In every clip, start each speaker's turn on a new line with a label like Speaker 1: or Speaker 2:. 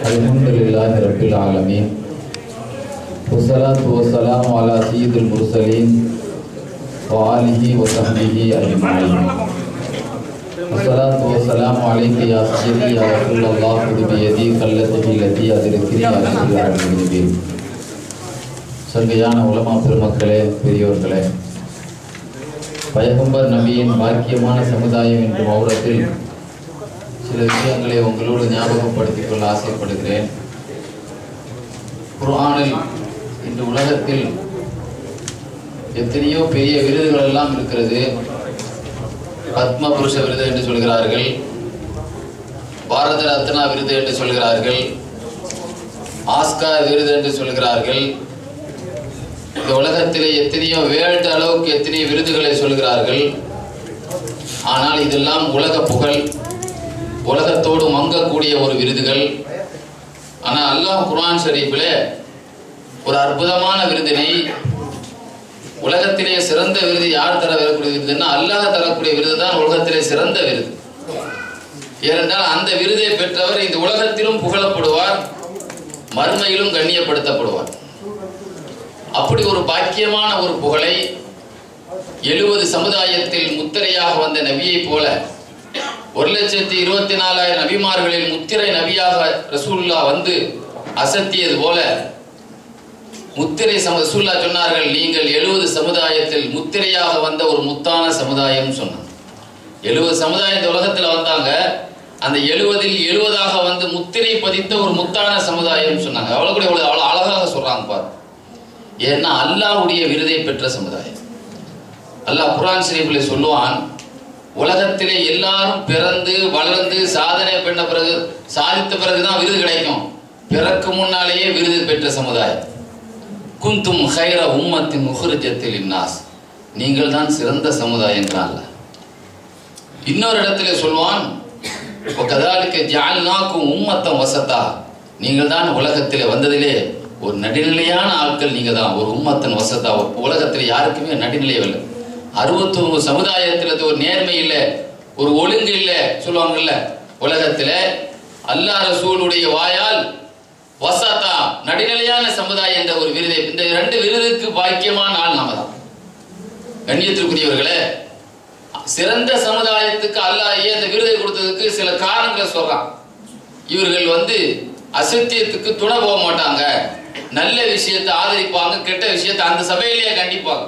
Speaker 1: الحمد لله رب العالمين والصلاة والسلام على سيد المرسلين وآله وصحبه أجمعين والصلاة والسلام عليك يا سيدي يا رسول الله خذ بيدي قلته التي أدركني أشهد أن لا சங்கையான உலமா பெருமக்களே பெரியோர்களே பயகம்பர் நபியின் பாக்கியமான சமுதாயம் என்ற மௌரத்தில் சில விஷயங்களை உங்களோடு ஞாபகப்படுத்திக் கொள்ள ஆசைப்படுகிறேன் குர்ஆனில் இன்று உலகத்தில் எத்தனையோ பெரிய விருதுகள் எல்லாம் இருக்கிறது பத்ம புருஷ விருது என்று சொல்கிறார்கள் பாரத ரத்னா விருது என்று சொல்கிறார்கள் ஆஸ்கார் விருது என்று சொல்கிறார்கள் இந்த உலகத்திலே எத்தனையோ வேர்ல்டு அளவுக்கு எத்தனையோ விருதுகளை சொல்கிறார்கள் ஆனால் இதெல்லாம் உலக புகழ் உலகத்தோடு மங்கக்கூடிய ஒரு விருதுகள் ஆனால் அல்லாஹ் குர்ஆன் ஷரீஃபில் ஒரு அற்புதமான விருதினை உலகத்திலே சிறந்த விருது யார் தர வரக்கூடிய விருதுன்னா அல்லாஹ் தரக்கூடிய விருது தான் உலகத்திலே சிறந்த விருது ஏனென்றால் அந்த விருதை பெற்றவர் இந்த உலகத்திலும் புகழப்படுவார் மறுமையிலும் கண்ணியப்படுத்தப்படுவார் அப்படி ஒரு பாக்கியமான ஒரு புகழை எழுபது சமுதாயத்தில் முத்திரையாக வந்த நபியைப் போல ஒரு லட்சத்தி இருபத்தி நாலாயிரம் நபிமார்களில் முத்திரை நபியாக ரசூல்லா வந்து அசத்தியது போல முத்திரை சம ரசூல்லா சொன்னார்கள் நீங்கள் எழுபது சமுதாயத்தில் முத்திரையாக வந்த ஒரு முத்தான சமுதாயம் சொன்னாங்க எழுபது சமுதாயம் இந்த உலகத்துல வந்தாங்க அந்த எழுபதில் எழுபதாக வந்து முத்திரை பதித்த ஒரு முத்தான சமுதாயம் சொன்னாங்க அவ்வளவு கூட இவ்வளவு அவ்வளவு அழகாக சொல்றாங்க பாரு ஏன்னா அல்லாஹ்வுடைய விருதை பெற்ற சமுதாயம் அல்லாஹ் குர்ஆன் ஷரீஃபில் சொல்லுவான் உலகத்திலே எல்லாரும் பிறந்து வளர்ந்து சாதனை பண்ண பிறகு சாதித்த பிறகுதான் விருது கிடைக்கும் பிறக்கு முன்னாலேயே விருது பெற்ற சமுதாயம் குந்தும் ஹைர உம்மத்தின் முஹர்ஜத்தில் இன்னாஸ் நீங்கள் தான் சிறந்த சமுதாயம் அல்ல இன்னொரு இடத்துல சொல்வான் கதாலிக்க ஜால்னாக்கும் உம்மத்தம் வசத்தா நீங்கள் தான் உலகத்தில் வந்ததிலே ஒரு நடுநிலையான ஆட்கள் நீங்க தான் ஒரு உம்மத்தன் வசத்தா உலகத்தில் யாருக்குமே நடுநிலை இல்லை அறுபத்தி ஒன்பது சமுதாயத்தில் ஒரு நேர்மை இல்லை ஒரு ஒழுங்கு இல்லை சொல்லுவாங்கல்ல உலகத்துல அல்லாஹ் ரசூலுடைய வாயால் வசத்தா நடுநிலையான சமுதாயம் என்ற ஒரு விருதை இந்த ரெண்டு விருதுக்கு பாக்கியமான ஆள் நாம தான் கண்ணியத்திற்குரியவர்களே சிறந்த சமுதாயத்துக்கு அல்லாஹ் ஏன் இந்த விருதை கொடுத்ததுக்கு சில காரணங்களை சொல்றான் இவர்கள் வந்து அசத்தியத்துக்கு துணை போக மாட்டாங்க நல்ல விஷயத்தை ஆதரிப்பாங்க கெட்ட விஷயத்தை அந்த சபையிலேயே கண்டிப்பாங்க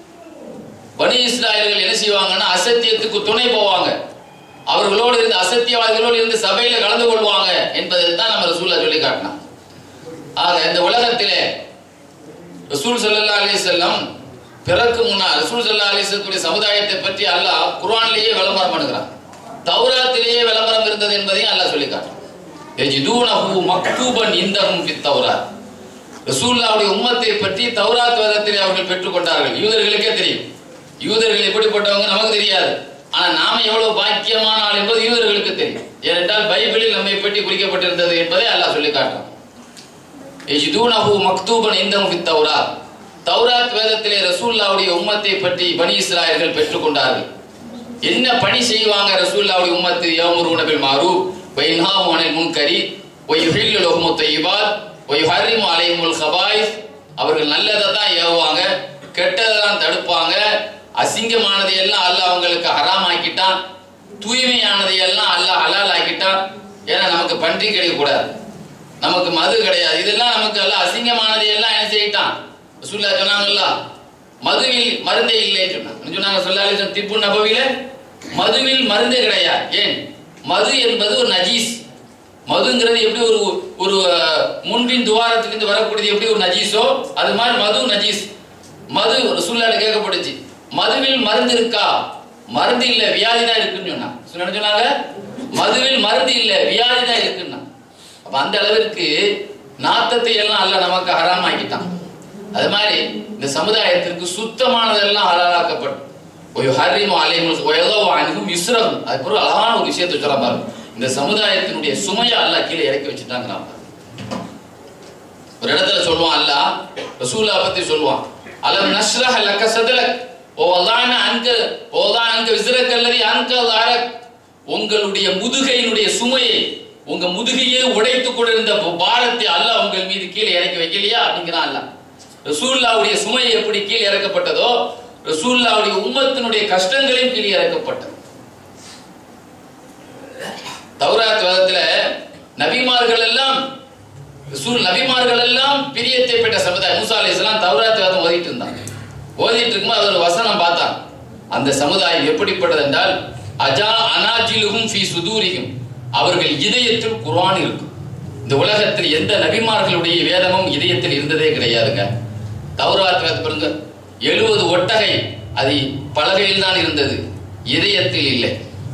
Speaker 1: பனி இஸ்ராயல்கள் என்ன செய்வாங்கன்னா அசத்தியத்துக்கு துணை போவாங்க அவர்களோடு இருந்து அசத்தியவாதிகளோடு இருந்து சபையில கலந்து கொள்வாங்க என்பதை தான் நம்ம ரசூல்லா சொல்லி காட்டினான் ஆக இந்த உலகத்திலே ரசூல் சல்லா அலி செல்லம் பிறக்கு முன்னால் ரசூல் சல்லா அலிசத்துடைய சமுதாயத்தை பற்றி அல்லாஹ் குர்ஆன்லேயே விளம்பரம் பண்ணுகிறான் தௌராத்திலேயே விளம்பரம் இருந்தது என்பதையும் அல்லாஹ் சொல்லி காட்டுறான் எஜிதூனஹு மக்தூபன் இந்தஹும் ஃபித் தௌராத் ரசூலுல்லாஹ்வுடைய உம்மத்தை பற்றி தௌராத் வேதத்திலே அவர்கள் பெற்றுக்கொண்டார்கள் யூதர்களுக்கே தெரியும் யூதர்கள் எப்படிப்பட்டவங்க நமக்கு தெரியாது ஆனா நாம எவ்வளவு பாக்கியமான ஆள் என்பது யூதர்களுக்கு தெரியும் ஏனென்றால் பைபிளில் நம்மை பற்றி குறிக்கப்பட்டிருந்தது என்பதை அல்லாஹ் சொல்லி காட்டுறான் எஜிதூனஹு மக்தூபன் இந்தஹும் ஃபித் தௌராத் தௌராத் வேதத்திலே ரசூல்லாவுடைய உம்மத்தை பற்றி பனி இஸ்ராயல்கள் பெற்றுக்கொண்டார்கள் என்ன பணி செய்வாங்க ரசூல்லாவுடைய உம்மத்து யௌமுருன பில் மாரூஃப் வைன்ஹாவு அனில் முன்கரி ஒய்ஹில்லு லஹுமு தய்யிபாத் ஒய்ஹர்ரிமு அலைஹிமுல் கபாயிஸ் அவர்கள் நல்லதை தான் ஏவுவாங்க கெட்டதை தான் தடுப்பாங்க அசிங்கமானதை எல்லாம் அல்லாஹ் அவங்களுக்கு ஹராம் ஆக்கிட்டான் தூய்மையானதை எல்லாம் அல்லாஹ் ஹலால் ஆக்கிட்டான் ஏன்னா நமக்கு பன்றி கிடைக்கக்கூடாது நமக்கு மது கிடையாது இதெல்லாம் நமக்கு எல்லாம் அசிங்கமானதை எல்லாம் என்ன செய்யிட்டான் ரசூல்லா சொன்னாங்கல்ல மதுவில் மருந்தே இல்லைன்னு சொன்னாங்க சொன்னாங்க சொல்லாலே திப்பு நபவில மதுவில் மருந்தே கிடையாது ஏன் மது என்பது ஒரு நஜீஸ் மதுங்கிறது எப்படி ஒரு ஒரு முன்பின் துவாரத்திலிருந்து வரக்கூடியது எப்படி ஒரு நஜீஸோ அது மாதிரி மது நஜீஸ் மது ரசூல்லாட கேட்கப்பட்டுச்சு மதுவில் மருந்து இருக்கா மருந்து இல்ல வியாதி தான் இருக்குன்னு சொன்னாங்க சொன்னாங்க மதுவில் மருந்து இல்ல வியாதி தான் இருக்குன்னா அப்ப அந்த அளவிற்கு நாத்தத்தை எல்லாம் அல்ல நமக்கு ஹராமாக்கிட்டான் அது மாதிரி இந்த சமுதாயத்திற்கு சுத்தமானதெல்லாம் ஹலாலாக்கப்படும் ஒரு ஹரிமு அலைமுல் ஒயதோ அணுகும் இஸ்ரம் அது ஒரு அழகான ஒரு விஷயத்தை சொல்ல பாருங்க இந்த சமுதாயத்தினுடைய சுமையை அல்லாஹ் கீழே இறக்கி வச்சுட்டாங்கிறான் ஒரு இடத்துல சொல்லுவான் அல்லாஹ் ரசூலா பத்தி சொல்லுவான் அலம் நஷ்ரஹ லக்க சதலக் ஓதான அங்க ஓதான அங்க விசிறக்கல்லதி அங்க தாரக் உங்களுடைய முதுகையினுடைய சுமையை உங்க முதுகையே உடைத்துக் கொண்டிருந்த பாரத்தை அல்லாஹ் உங்கள் மீது கீழே இறக்கி வைக்கலையா அப்படிங்கிறான் அல்லாஹ் ரசூல்லாவுடைய சுமை எப்படி கீழே இறக்கப்பட்டதோ ரசூல்லாவுடைய உம்மத்தினுடைய கஷ்டங்களையும் கீழே இறக்கப்பட்டது தௌராத் வேதத்துல நபிமார்கள் எல்லாம் ரசூல் நபிமார்கள் எல்லாம் பிரியத்தை பெற்ற சமுதாயம் மூசா அலைஹிஸ்ஸலாம் தௌராத் வேதம் ஓதிட்டு இருந்தாங்க ஓதிட்டு இருக்கும்போது அவர் ஒரு வசனம் பார்த்தாங்க அந்த சமுதாயம் எப்படிப்பட்டது என்றால் அஜா அனாஜிலுகும் ஃபி சுதூரிகும் அவர்கள் இதயத்தில் குர்ஆன் இருக்கும் இந்த உலகத்தில் எந்த நபிமார்களுடைய வேதமும் இதயத்தில் இருந்ததே கிடையாதுங்க தௌராத் வேதம் பாருங்க எழுபது ஒட்டகை அது பலகையில் தான் இருந்தது இதயத்தில் இல்லை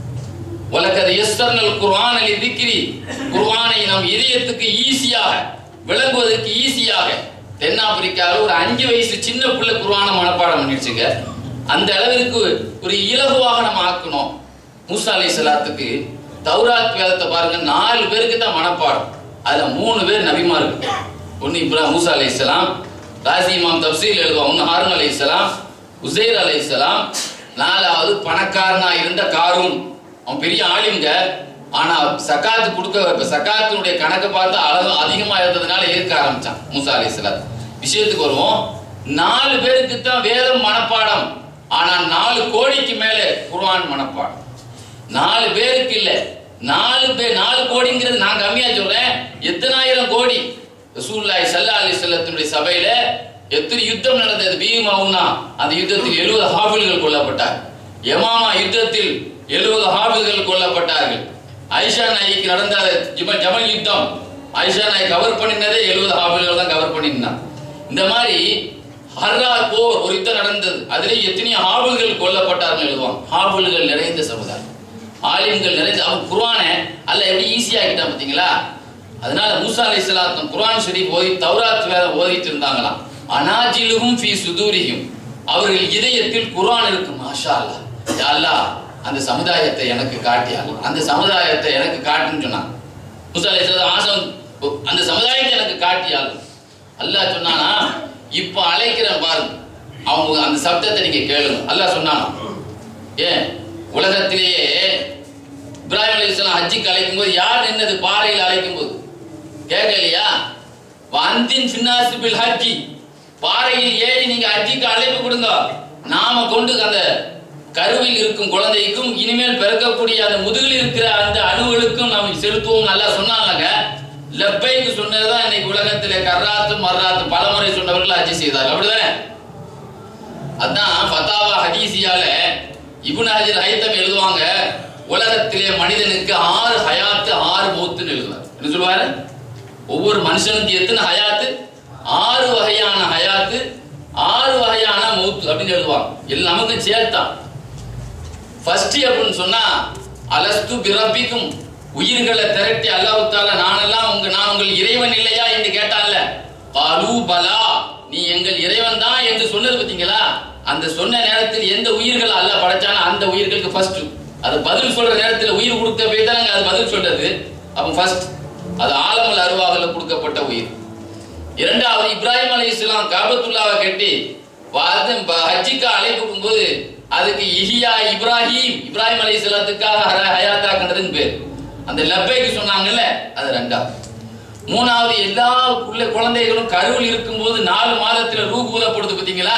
Speaker 1: உலகது எஸ்தர்னல் குர்ஆன் அலி திக்ரி குர்ஆனை நம் இதயத்துக்கு ஈஸியாக விளங்குவதற்கு ஈஸியாக தென்னாப்பிரிக்காவில் ஒரு அஞ்சு வயசு சின்ன பிள்ளை குர்ஆனை மனப்பாடம் பண்ணிடுச்சுங்க அந்த அளவிற்கு ஒரு இலகுவாக நம்ம ஆக்கணும் மூசா அலை சலாத்துக்கு தௌராத் வேதத்தை பாருங்க நாலு பேருக்கு தான் மனப்பாடம் அதுல மூணு பேர் நபிமார்கள் ஒன்னு இப்ராஹிம் மூசா அலை இஸ்லாம் ராசி இமாம் தப்சீல் எழுதுவான் ஒன்னு ஹாரூன் அலை இஸ்லாம் உசைர் அலை இஸ்லாம் நாலாவது பணக்காரனா இருந்த காரூன் அவன் பெரிய ஆளுங்க ஆனா சக்காத்து கொடுக்க இப்ப சக்காத்தினுடைய கணக்கை பார்த்து அளவு அதிகமா இருந்ததுனால இருக்க ஆரம்பிச்சான் மூசா அலை இஸ்லாம் விஷயத்துக்கு வருவோம் நாலு பேருக்கு தான் வேதம் மனப்பாடம் ஆனா நாலு கோடிக்கு மேலே குர்ஆன் மனப்பாடம் நாலு பேருக்கு இல்ல நாலு பேர் நாலு கோடிங்கிறது நான் கம்மியா சொல்றேன் எத்தனாயிரம் கோடி ரசூலுல்லாஹி ஸல்லல்லாஹு அலைஹி வஸல்லத்தினுடைய சபையில எத்தனை யுத்தம் நடந்தது பீமவுனா அந்த யுத்தத்தில் எழுபது ஹாபில்கள் கொல்லப்பட்டார் யமாமா யுத்தத்தில் எழுபது ஹாபில்கள் கொல்லப்பட்டார்கள் ஐஷா நாய்க்கு நடந்த ஜிமல் ஜமல் யுத்தம் ஐஷா நாய் கவர் பண்ணினதே எழுபது ஹாபில்கள் தான் கவர் பண்ணினான் இந்த மாதிரி ஹர்ரா போர் ஒரு யுத்தம் நடந்தது அதிலே எத்தனை ஹாபில்கள் கொல்லப்பட்டார்கள் எழுதுவான் ஹாபில்கள் நிறைந்த சமுதாயம் ஆலிம்கள் நிறைந்த அவன் குர்ஆனை அல்ல எப்படி ஈஸியா ஆக்கிட்டான் பாத்தீங்களா அதனால மூசா அலை சலாத்தம் குர்ஆன் ஷரீப் ஓதி தௌராத் வேத ஓதிட்டு இருந்தாங்களாம் அனாஜிலுகும் ஃபி சுதூரியும் அவர்கள் இதயத்தில் குர்ஆன் இருக்கு மாஷா அல்லாஹ் யா அல்லாஹ் அந்த சமுதாயத்தை எனக்கு காட்டி அல்லாஹ் அந்த சமுதாயத்தை எனக்கு காட்டுன்னு சொன்னான் மூசா அலை சலாத்தம் ஆசம் அந்த சமுதாயத்தை எனக்கு காட்டி அல்லாஹ் அல்லாஹ் சொன்னானா இப்ப அழைக்கிறேன் பாருங்க அவங்க அந்த சப்தத்தை நீங்க கேளுங்க அல்லாஹ் சொன்னானா ஏன் உலகத்திலேயே இப்ராஹிம் அலைஹிஸ்ஸலாம் ஹஜ்ஜிக்கு அழைக்கும் போது யார் நின்னது பாறையில் அழைக்கும் போது கேட்கலையா வந்தின் ஃபின்னாஸ் பில் ஹஜ்ஜி பாறையில் ஏறி நீங்க ஹஜ்ஜிக்கு அழைப்பு கொடுங்க நாம கொண்டு அந்த கருவில் இருக்கும் குழந்தைக்கும் இனிமேல் பிறக்கக்கூடிய அந்த முதுகில் இருக்கிற அந்த அணுகளுக்கும் நாம் செலுத்துவோம் நல்லா சொன்னாங்க லெப்பைக்கு சொன்னதுதான் இன்னைக்கு உலகத்திலே கர்ராத்து மர்ராத்து பலமுறை சொன்னவர்கள் ஹஜ்ஜி செய்தார்கள் அப்படிதானே அதான் ஃபதாவா ஹதீசியால இப்னு ஹஜர் ஹைத்தம் எழுதுவாங்க உலகத்திலே மனிதனுக்கு ஆறு ஹயாத்து ஆறு மௌத்துன்னு எழுதுவார் என்ன சொல்லுவாரு ஒவ்வொரு மனுஷனுக்கு எத்தனை ஹயாத்து ஆறு வகையான ஹயாத்து ஆறு வகையான மௌத்து அப்படின்னு எழுதுவாங்க எல்லாம் நமக்கு சேர்த்தான் ஃபர்ஸ்ட் அப்படின்னு சொன்னா அலஸ்து பிரபிக்கும் உயிர்களை திரட்டி அல்லாஹ் தாலா நானெல்லாம் உங்க நான் உங்கள் இறைவன் இல்லையா என்று கேட்டான்ல பாலு பலா நீ எங்கள் இறைவன் தான் என்று சொன்னது பாத்தீங்களா அந்த சொன்ன நேரத்தில் எந்த உயிர்கள் அல்லாஹ் படைச்சானோ அந்த உயிர்களுக்கு ஃபர்ஸ்ட் அது பதில் சொல்ற நேரத்தில் உயிர் கொடுத்த போய் தானங்க அது பதில் சொல்றது அப்போ ஃபர்ஸ்ட் அது ஆலமல் அருவாகல கொடுக்கப்பட்ட உயிர் இரண்டாவது இப்ராஹிம் அலி இஸ்லாம் காபத்துல்லாவை கட்டி வாது ஹஜ்ஜிக்கு அழைப்பு போது அதுக்கு இஹியா இப்ராஹிம் இப்ராஹிம் அலி இஸ்லாத்துக்காக ஹயாத்தாக்குனதுன்னு பேர் அந்த லப்பைக்கு சொன்னாங்கல்ல அது ரெண்டாவது மூணாவது எல்லா புள்ள குழந்தைகளும் கருவில் இருக்கும்போது நாலு மாதத்துல ரூ ஊதப்படுது பாத்தீங்களா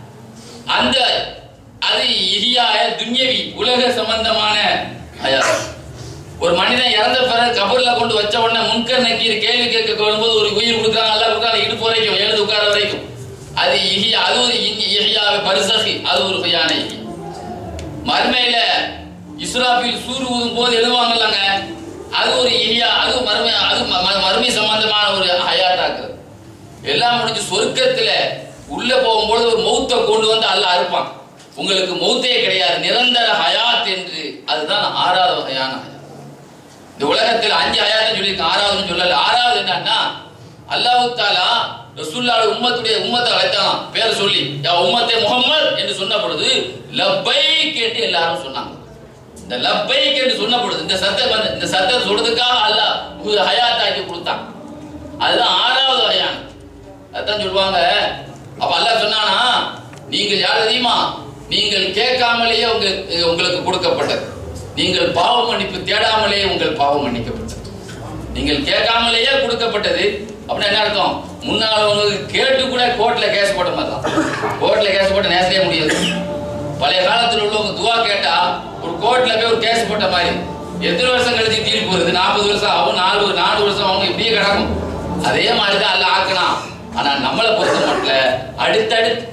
Speaker 1: அந்த அது இஹியாய துன்யவி உலக சம்பந்தமான ஹயாத் ஒரு மனிதன் இறந்த பிறகு கபர்ல கொண்டு வச்ச உடனே முன்கர் நக்கீர் கேள்வி கேட்க வரும்போது ஒரு உயிர் கொடுக்குறாங்க நல்லா கொடுக்குறாங்க இடுப்பு வரைக்கும் எழுது உட்கார வரைக்கும் அது இஹியா அது ஒரு இஹியாவை பரிசகி அது ஒரு பையான இஹி மறுமையில இஸ்ராபில் சூர் ஊதும் போது எழுதுவாங்கல்லங்க அது ஒரு இஹியா அது மறுமை அது ம- ம- மறுமை சம்பந்தமான ஒரு ஹயாட்டாக்குறது எல்லாம் முடிஞ்சு சொர்க்கத்துல உள்ள போகும்போது ஒரு மௌத்தை கொண்டு வந்து அல்லாஹ் அறுப்பான் உங்களுக்கு மௌத்தே கிடையாது நிரந்தர ஹயாத் என்று அதுதான் ஆறாவது வகையான ஹயாத் இந்த உலகத்தில் அஞ்சு ஹயாத்னு சொல்லியிருக்க ஆறாவதுன்னு சொல்லல ஆறாவது என்னன்னா அல்லாஹ் தாலா ரசூல்லாவோட உம்மத்துடைய உம்மத்தை அழைத்தான் பேர் சொல்லி யா உம்மத்தே முகம்மது என்று சொன்ன பொழுது லப்பை கேட்டு எல்லாரும் சொன்னாங்க இந்த லப்பை கேட்டு சொன்ன பொழுது இந்த சத்தம் வந்து இந்த சத்தம் சொல்றதுக்காக அல்லாஹ் ஒரு ஹயாத் ஆக்கி கொடுத்தான் அதுதான் ஆறாவது வகையான அதான் சொல்லுவாங்க அப்ப அல்லாஹ் சொன்னானா நீங்கள் யார் தெரியுமா நீங்கள் கேட்காமலேயே உங்க உங்களுக்கு கொடுக்கப்பட்டது நீங்கள் பாவ மன்னிப்பு தேடாமலேயே உங்கள் பாவம் மன்னிக்கப்பட்டது
Speaker 2: நீங்கள் கேட்காமலேயே கொடுக்கப்பட்டது அப்படின்னா என்ன அர்த்தம் முன்னாள் உங்களுக்கு கேட்டு கூட கோர்ட்ல கேஸ் போட்ட மாதிரி தான் கோர்ட்ல கேஸ் போட்டு நேசவே முடியாது பழைய காலத்தில் உள்ளவங்க துவா கேட்டா ஒரு கோர்ட்ல போய் ஒரு கேஸ் போட்ட மாதிரி எத்தனை வருஷம் கழிச்சு தீர்ப்பு வருது நாற்பது வருஷம் ஆகும் நாலு நாலு வருஷம் ஆகும் இப்படியே கிடக்கும் அதே மாதிரி தான் எல்லாம் ஆக்கலாம் ஆனா நம்மளை பொறுத்த மட்டும் அடுத்தடுத்து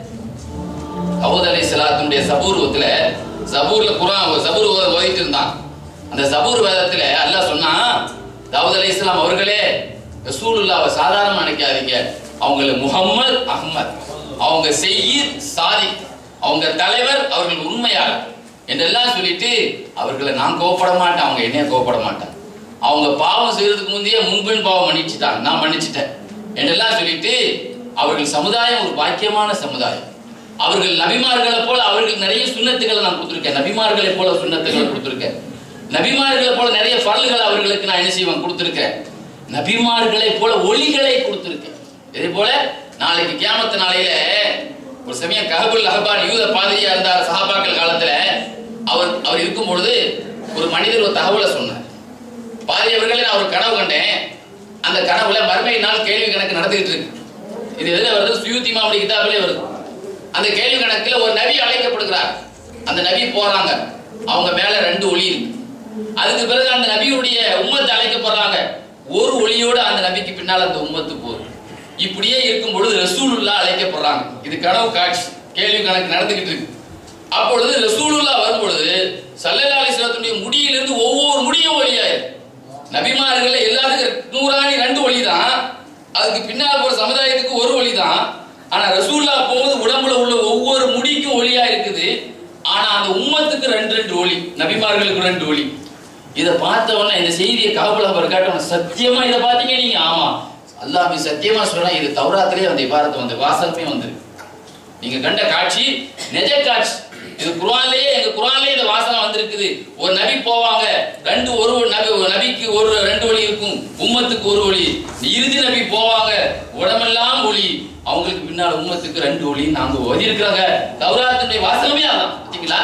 Speaker 2: அவுத் அலி சலாத்தினுடைய சபூர்வத்துல சபூர்ல குரான் சபூர் ஓ- ஓதிட்டு இருந்தான் அந்த சபூர் வேதத்துல அல்லாஹ் சொன்னா தாவூத் அலி இஸ்லாம் அவர்களே ரசூலுல்லாவை சாதாரண நினைக்காதீங்க அவங்கள முஹம்மது அஹ்மத் அவங்க செய்யீர் சாதிக் அவங்க தலைவர் அவர்கள் உண்மையாளர் என்றெல்லாம் சொல்லிட்டு அவர்களை நான் கோவப்பட மாட்டேன் அவங்க என்னைய கோவப்பட மாட்டேன் அவங்க பாவம் செய்யறதுக்கு முந்தைய முன்பின் பாவம் மன்னிச்சுட்டாங்க நான் மன்னிச்சிட்டேன் என்றெல்லாம் சொல்லிட்டு அவர்கள் சமுதாயம் ஒரு பாக்கியமான சமுதாயம் அவர்கள் நபிமார்களை போல அவர்கள் நிறைய சுண்ணத்துகளை நான் கொடுத்துருக்கேன் நபிமார்களை போல சுண்ணத்துகளை கொடுத்துருக்கேன் நபிமார்களை போல நிறைய பரல்களை அவர்களுக்கு நான் என்ன செய்வேன் கொடுத்துருக்கேன் நபிமார்களை போல ஒளிகளை கொடுத்துருக்கேன் இதே போல நாளைக்கு கியாமத்து நாளையில ஒரு சமயம் கஹபுல் அஹபான் யூத பாதிரியா இருந்தார் சஹாபாக்கள் காலத்துல அவர் அவர் இருக்கும் பொழுது ஒரு மனிதர் ஒரு தகவலை சொன்னார் பாதி அவர்களே நான் ஒரு கனவு கண்டேன் அந்த கனவுல மறுமை நாள் கேள்வி கணக்கு நடந்துகிட்டு இருக்கு இது எதுல வருது சுயூத்தி மாமடி கிதாபிலே வருது அந்த கேள்வி கணக்குல ஒரு நபி அழைக்கப்படுகிறார் அந்த நபி போறாங்க அவங்க மேல ரெண்டு ஒளி இருக்கு அதுக்கு பிறகு அந்த நபியுடைய உம்மத்து அழைக்கப்படுறாங்க ஒரு ஒளியோட அந்த நபிக்கு பின்னால் அந்த உம்மத்து போகுது இப்படியே இருக்கும் பொழுது ரசூலுல்லா அழைக்கப்படுறாங்க இது கனவு காட்சி கேள்வி கணக்கு நடந்துகிட்டு இருக்கு அப்பொழுது ரசூலுல்லா வரும்பொழுது சல்லல்லா அலிஸ்லாத்துடைய முடியிலிருந்து ஒவ்வொரு முடியும் ஒளியாயிருக்கு நபிமார்கள் எல்லாத்துக்கும் நூறாணி ரெண்டு ஒளி தான் அதுக்கு பின்னால் போற சமுதாயத்துக்கு ஒரு ஒளி தான் ஆனா ரசூல்லா போகும்போது உடம்புல உள்ள ஒவ்வொரு முடிக்கும் ஒளியா இருக்குது ஆனா அந்த உம்மத்துக்கு ரெண்டு ரெண்டு ஒளி நபிமார்களுக்கு ரெண்டு ஒளி இதை பார்த்த உடனே இந்த செய்தியை காபலாபர் காட்டணும் சத்தியமா இதை பார்த்தீங்க நீங்க ஆமா அல்லாஹ் சத்தியமா சொல்றேன் இது தௌராத்திலே வந்து இபாரத்து வந்து வாசகமே வந்திருக்கு நீங்க கண்ட காட்சி நிஜ காட்சி இது குர்ஆன்லயே எங்க குர்ஆன்லயே இந்த வாசகம் வந்திருக்குது ஒரு நபி போவாங்க ரெண்டு ஒரு ஒரு நபி ஒரு நபிக்கு ஒரு ரெண்டு வழி இருக்கும் உம்மத்துக்கு ஒரு வழி இறுதி நபி போவாங்க உடம்பெல்லாம் ஒளி அவங்களுக்கு பின்னால் உம்மத்துக்கு ரெண்டு ஒளி நாங்க ஓதி இருக்கிறாங்க தௌராத்தினுடைய வாசகமே அதான் பார்த்தீங்களா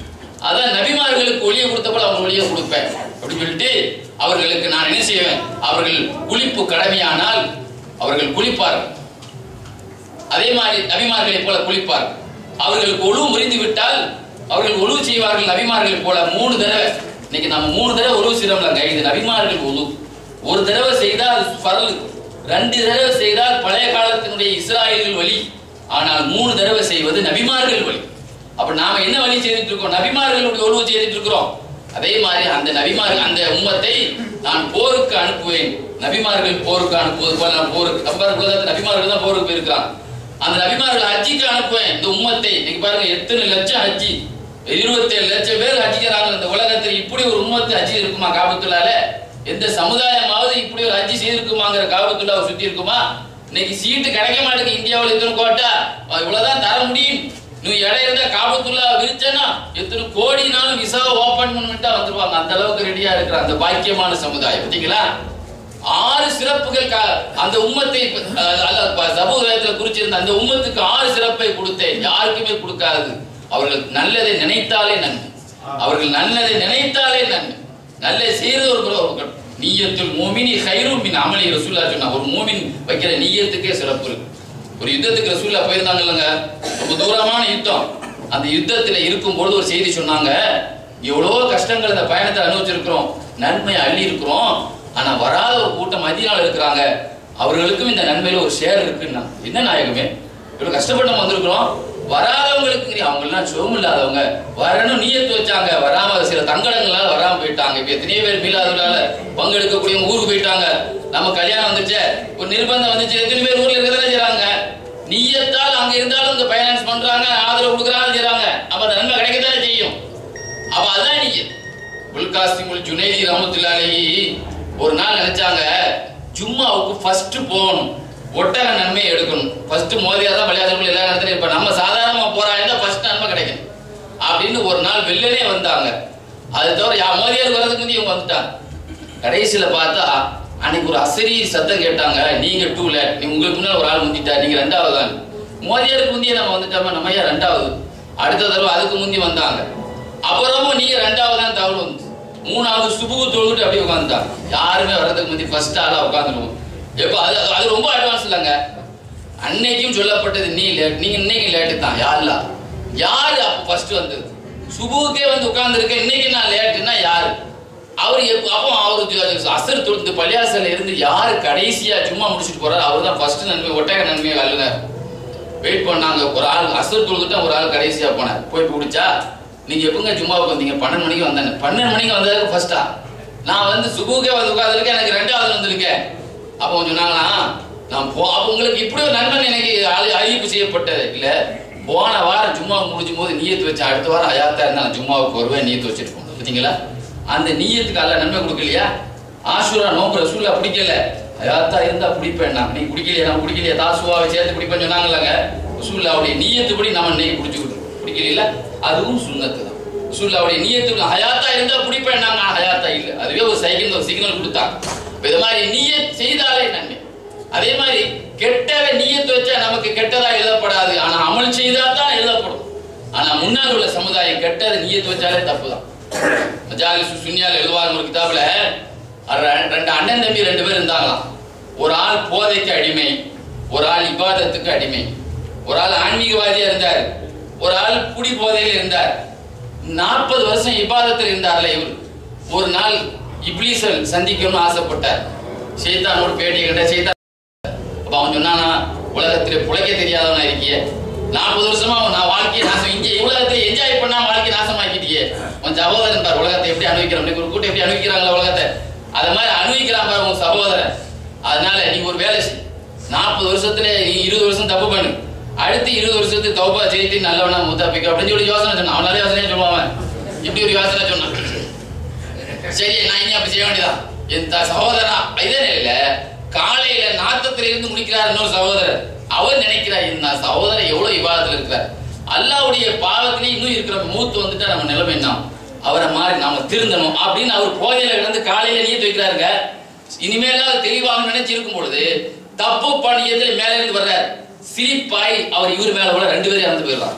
Speaker 2: அதான் நபிமார்களுக்கு ஒளியை கொடுத்த போல அவங்க ஒளியை கொடுப்பேன் அப்படின்னு சொல்லிட்டு அவர்களுக்கு நான் என்ன செய்வேன் அவர்கள் குளிப்பு கடமையானால் அவர்கள் குளிப்பார்கள் அதே மாதிரி நபிமார்களை போல குளிப்பார் அவர்களுக்கு ஒழு முறிந்து விட்டால் அவர்கள் ஒழு செய்வார்கள் நபிமார்களை போல மூணு தடவை இன்னைக்கு நம்ம மூணு தடவை ஒழு செய்யறோம்லங்க இது நபிமார்கள் ஒழு ஒரு தடவை செய்தால் பரல் ரெண்டு தடவை செய்தால் பழைய காலத்தினுடைய இஸ்ராயல்கள் வழி ஆனால் மூணு தடவை செய்வது நபிமார்கள் வழி அப்ப நாம என்ன வழி செய்துட்டு இருக்கோம் நபிமார்களுடைய ஒழுவு செய்துட்டு இருக்கிறோம் அதே மாதிரி அந்த நபிமார்கள் அந்த உம்மத்தை நான் போருக்கு அனுப்புவேன் நபிமார்கள் போருக்கு அனுப்புவது போல நான் போருக்கு அப்பார் உலகத்து நபிமார்கள் தான் போருக்கு போயிருக்கிறான் அந்த நபிமார்கள் ஹஜ்ஜிக்கு அனுப்புவேன் இந்த உம்மத்தை இன்னைக்கு பாருங்க எத்தனை லட்சம் ஹஜ்ஜி இருபத்தேழு லட்சம் பேர் ஹஜ்ஜிக்கிறாங்க இந்த உலகத்தில் இப்படி ஒரு உம்மத்து ஹஜ்ஜி இருக்குமா காபத்துள்ளால எந்த சமுதாயமாவது இப்படி ஒரு ஹஜ்ஜி செய்திருக்குமாங்கிற காபத்துள்ளாவை சுத்தி இருக்குமா இன்னைக்கு சீட்டு கிடைக்க மாட்டேங்குது இந்தியாவில் எத்தனை கோட்டா இவ்வளவுதான் தர முடியும் நீ இடம் இருந்தா காபத்துள்ளா விரிச்சனா எத்தனை கோடினாலும் விசாவை ஓபன் பண்ணிட்டா வந்துருவாங்க அந்த அளவுக்கு ரெடியா இருக்கிற அந்த பாக்கியமான சமுதாயம் பார்த்தீங்களா ஆறு சிறப்புகள் கா- அந்த உம்மத்தை அஹ், அல்ல ப- சமுதாயத்துல குறிச்சிருந்த அந்த உம்மத்துக்கு ஆறு சிறப்பை கொடுத்தேன் யாருக்குமே கொடுக்காது அவர்கள் நல்லதை நினைத்தாலே நன்மை அவர்கள் நல்லதை நினைத்தாலே நன்மை நல்லதை செய்யறது ஒரு புறம் இருக்கட்டும் நீயத்துல் மூமினி ஹைரும் மின் அமலி ரசூல்லா சொன்னா ஒரு மூமின் வைக்கிற நீயத்துக்கே சிறப்பு இருக்கு ஒரு யுத்தத்துக்கு ரசூல்லா போயிருந்தாங்க இல்லைங்க ரொம்ப தூரமான யுத்தம் அந்த யுத்தத்துல இருக்கும் பொழுது ஒரு செய்தி சொன்னாங்க எவ்வளவோ கஷ்டங்கள் இந்த பயணத்தை அனுபவிச்சிருக்கிறோம் நன்மை அள்ளி இருக்கிறோம் ஆனா வராத ஒரு கூட்டம் மதியனால இருக்கிறாங்க அவர்களுக்கும் இந்த நன்மையில ஒரு ஷேர் இருக்குன்னா என்ன நாயகமே இவ்வளவு கஷ்டப்பட்டு நம்ம வந்திருக்கிறோம் வராதவங்களுக்கு அவங்க எல்லாம் சுகம் இல்லாதவங்க வரணும் நீயத்து வச்சாங்க வராம சில தங்கடங்களால வராம போயிட்டாங்க இப்ப எத்தனையோ பேர் மீளாதவர்களால பங்கெடுக்கக்கூடியவங்க ஊருக்கு போயிட்டாங்க நம்ம கல்யாணம் வந்துச்சு ஒரு நிர்பந்தம் வந்துச்சு எத்தனை பேர் ஊர்ல இருக்கதானே செய்றாங்க நீயத்தால் அங்க இருந்தாலும் இந்த ஃபைனான்ஸ் பண்றாங்க ஆதரவு கொடுக்குறாங்க செய்றாங்க அப்ப அந்த நன்மை கிடைக்கத்தானே செய்யும் அப்ப அதான் நீங்க உல்காசிமுல் ஜுனைதி ரஹமத்துல்லாஹி ஒரு நாள் நினைச்சாங்க ஜும்மாவுக்கு ஃபர்ஸ்ட் போகணும் ஒட்டக நன்மையை எடுக்கணும் ஃபர்ஸ்ட் மோதியா தான் விளையாடுறவங்க எல்லா இடத்துலயும் இப்ப நம்ம சாதாரணமா போறாங்க ஃபர்ஸ்ட் நன்மை கிடைக்கும் அப்படின்னு ஒரு நாள் வெள்ளனே வந்தாங்க அது தவிர யா மோதியார் வர்றதுக்கு முந்தைய இவங்க வந்துட்டாங்க கடைசியில பார்த்தா அன்னைக்கு ஒரு அசரி சத்தம் கேட்டாங்க நீங்க டூல நீ உங்களுக்கு முன்னாடி ஒரு ஆள் முந்திட்டா நீங்க ரெண்டாவது தான் மோதியாருக்கு முந்தைய நம்ம வந்துட்டோமா நம்ம ஏன் ரெண்டாவது அடுத்த தடவை அதுக்கு முந்தி வந்தாங்க அப்புறமும் நீங்க ரெண்டாவது தான் தகவல் வந்து மூணாவது சுபுகு தொழுதுட்டு அப்படியே உட்காந்துட்டாங்க யாருமே வர்றதுக்கு முந்தி ஃபர்ஸ்ட் ஆளா உட்காந்துருவோம் எப்போ அது அது ரொம்ப அட்வான்ஸ் இல்லைங்க அன்னைக்கும் சொல்லப்பட்டது நீ லேட் நீங்க இன்னைக்கு லேட்டு தான் யாருல யாரு அப்போ ஃபர்ஸ்ட் வந்தது சுபுவுக்கே வந்து உட்கார்ந்துருக்க இன்னைக்கு நான் லேட்டுன்னா யாரு அவர் எப்போ அப்போ அவர் அசர் தொழுந்து பள்ளியாசல இருந்து யாரு கடைசியா சும்மா முடிச்சுட்டு போறாரு அவர் தான் ஃபர்ஸ்ட் நன்மை ஒட்டக நன்மையை வல்லுனர் வெயிட் பண்ணாங்க ஒரு ஆள் அசர் தொழுதுட்டா ஒரு ஆள் கடைசியா போனார் போய் பிடிச்சா நீங்க எப்பங்க ஜும்மாவுக்கு வந்தீங்க பன்னெண்டு மணிக்கு வந்தேன் பன்னெண்டு மணிக்கு வந்ததுக்கு ஃபர்ஸ்டா நான் வந்து சுபுக்கே வந்து உட்காந்துருக்கேன் எனக்கு ரெண்டாவது வந்திருக்கேன் அப்போ அவங்க சொன்னாங்களா நான் போ அப்போ உங்களுக்கு இப்படி ஒரு நண்பன் எனக்கு அழி- அறிவிப்பு செய்யப்பட்டது இல்ல போன வாரம் ஜும்மா முடிஞ்சும் போது நீயத்து வச்சேன் அடுத்த வாரம் அயாத்தா இருந்தா நான் ஜும்மாவுக்கு வருவேன் நீயத்து வச்சிருக்கோம் பார்த்தீங்களா அந்த நீயத்துக்கு அல்ல நன்மை கொடுக்கலையா ஆஷுரா நோம்பு ரசூல்லா பிடிக்கல அயாத்தா இருந்தா பிடிப்பேன் நான் நீ குடிக்கலையா நான் குடிக்கலையா தாசுவாவை சேர்த்து பிடிப்பேன்னு சொன்னாங்கல்லங்க ரசூல்லாவுடைய நீயத்துப்படி நம்ம இன்னைக்கு பிடிச்சிக்கிட்டு பிடிக்கல அதுவும் சுண்ணத்து தான் ரசூல்லாவுடைய நீயத்துக்கு ஹயாத்தா இருந்தா பிடிப்பேன் நாங்க ஹயாத்தா இல்ல அதுவே ஒரு சைக்கிள் ஒரு சிக்னல் கொடுத்தாங்க இப்ப இது மாதிரி நீயத் செய்தாலே நன்மை அதே மாதிரி கெட்டவை நீயத்து வச்சா நமக்கு கெட்டதா எழுதப்படாது ஆனா அமல் செய்தா தான் எழுதப்படும் ஆனா முன்னால் உள்ள சமுதாயம் கெட்டதை நீயத்து வச்சாலே தப்பு தான் மஜாலிசு சுன்னியால் எழுதுவாங்க ஒரு கிதாபுல ரெ- ரெண்டு அண்ணன் தம்பி ரெண்டு பேர் இருந்தாங்களாம் ஒரு ஆள் போதைக்கு அடிமை ஒரு ஆள் இபாதத்துக்கு அடிமை ஒரு ஆள் ஆன்மீகவாதியா இருந்தார் ஒரு ஆள் குடி போதையில் இருந்தார் நாற்பது வருஷம் இபாதத்தில் இருந்தார்ல இவர் ஒரு நாள் இப்ளீசல் சந்திக்கணும்னு ஆசைப்பட்டார் சைத்தானோட பேட்டி கிட்ட சைத்தான் அப்ப அவன் சொன்னானா உலகத்துல புழைக்க தெரியாதவனா இருக்கியே நாற்பது வருஷமா நான் வாழ்க்கையை நாசம் இங்க உலகத்தை என்ஜாய் பண்ணா வாழ்க்கை நாசமாக்கிட்டியே உன் சகோதரன் பார் உலகத்தை எப்படி அனுபவிக்கிறான் இன்னைக்கு ஒரு கூட்டம் எப்படி அனுபவிக்கிறாங்களா உலகத்தை அது மாதிரி அனுபவிக்கிறான் பாரு உன் சகோதரன் அதனால நீ ஒரு வேலை செய் நாற்பது வருஷத்துல நீ இருபது வருஷம் தப்பு பண்ணு அடுத்து இருபது வருஷத்துக்கு தௌபா செய்து நல்லவனா முத்தாப்பிக்க அப்படின்னு சொல்லி யோசனை சொன்னான் அவனால யோசனை சொல்லுவான் அவன். இப்படி ஒரு யோசனை சொன்னான் சரி நான் இனி அப்படி செய்ய வேண்டியதான் என் த- சகோதரா இதே இல்ல காலையில நாத்தத்துல இருந்து முடிக்கிறார் இன்னொரு சகோதரர் அவர் நினைக்கிறார் இந்த சகோதரர் எவ்வளவு விவாதத்துல இருக்கிறார் அல்லாவுடைய பாவத்திலே இன்னும் இருக்கிற மூத்து வந்துட்டா நம்ம நிலைமை என்ன அவரை மாதிரி நாம திருந்தணும் அப்படின்னு அவர் போதையில கிடந்து காலையில நீத்து வைக்கிறாருங்க இனிமேலாவது தெளிவாக நினைச்சு இருக்கும் பொழுது தப்பு பணியத்தில் மேல இருந்து வர்றார் சிரிப்பாய் அவர் இவர் மேல கூட ரெண்டு பேரும் இறந்து போயிடலாம்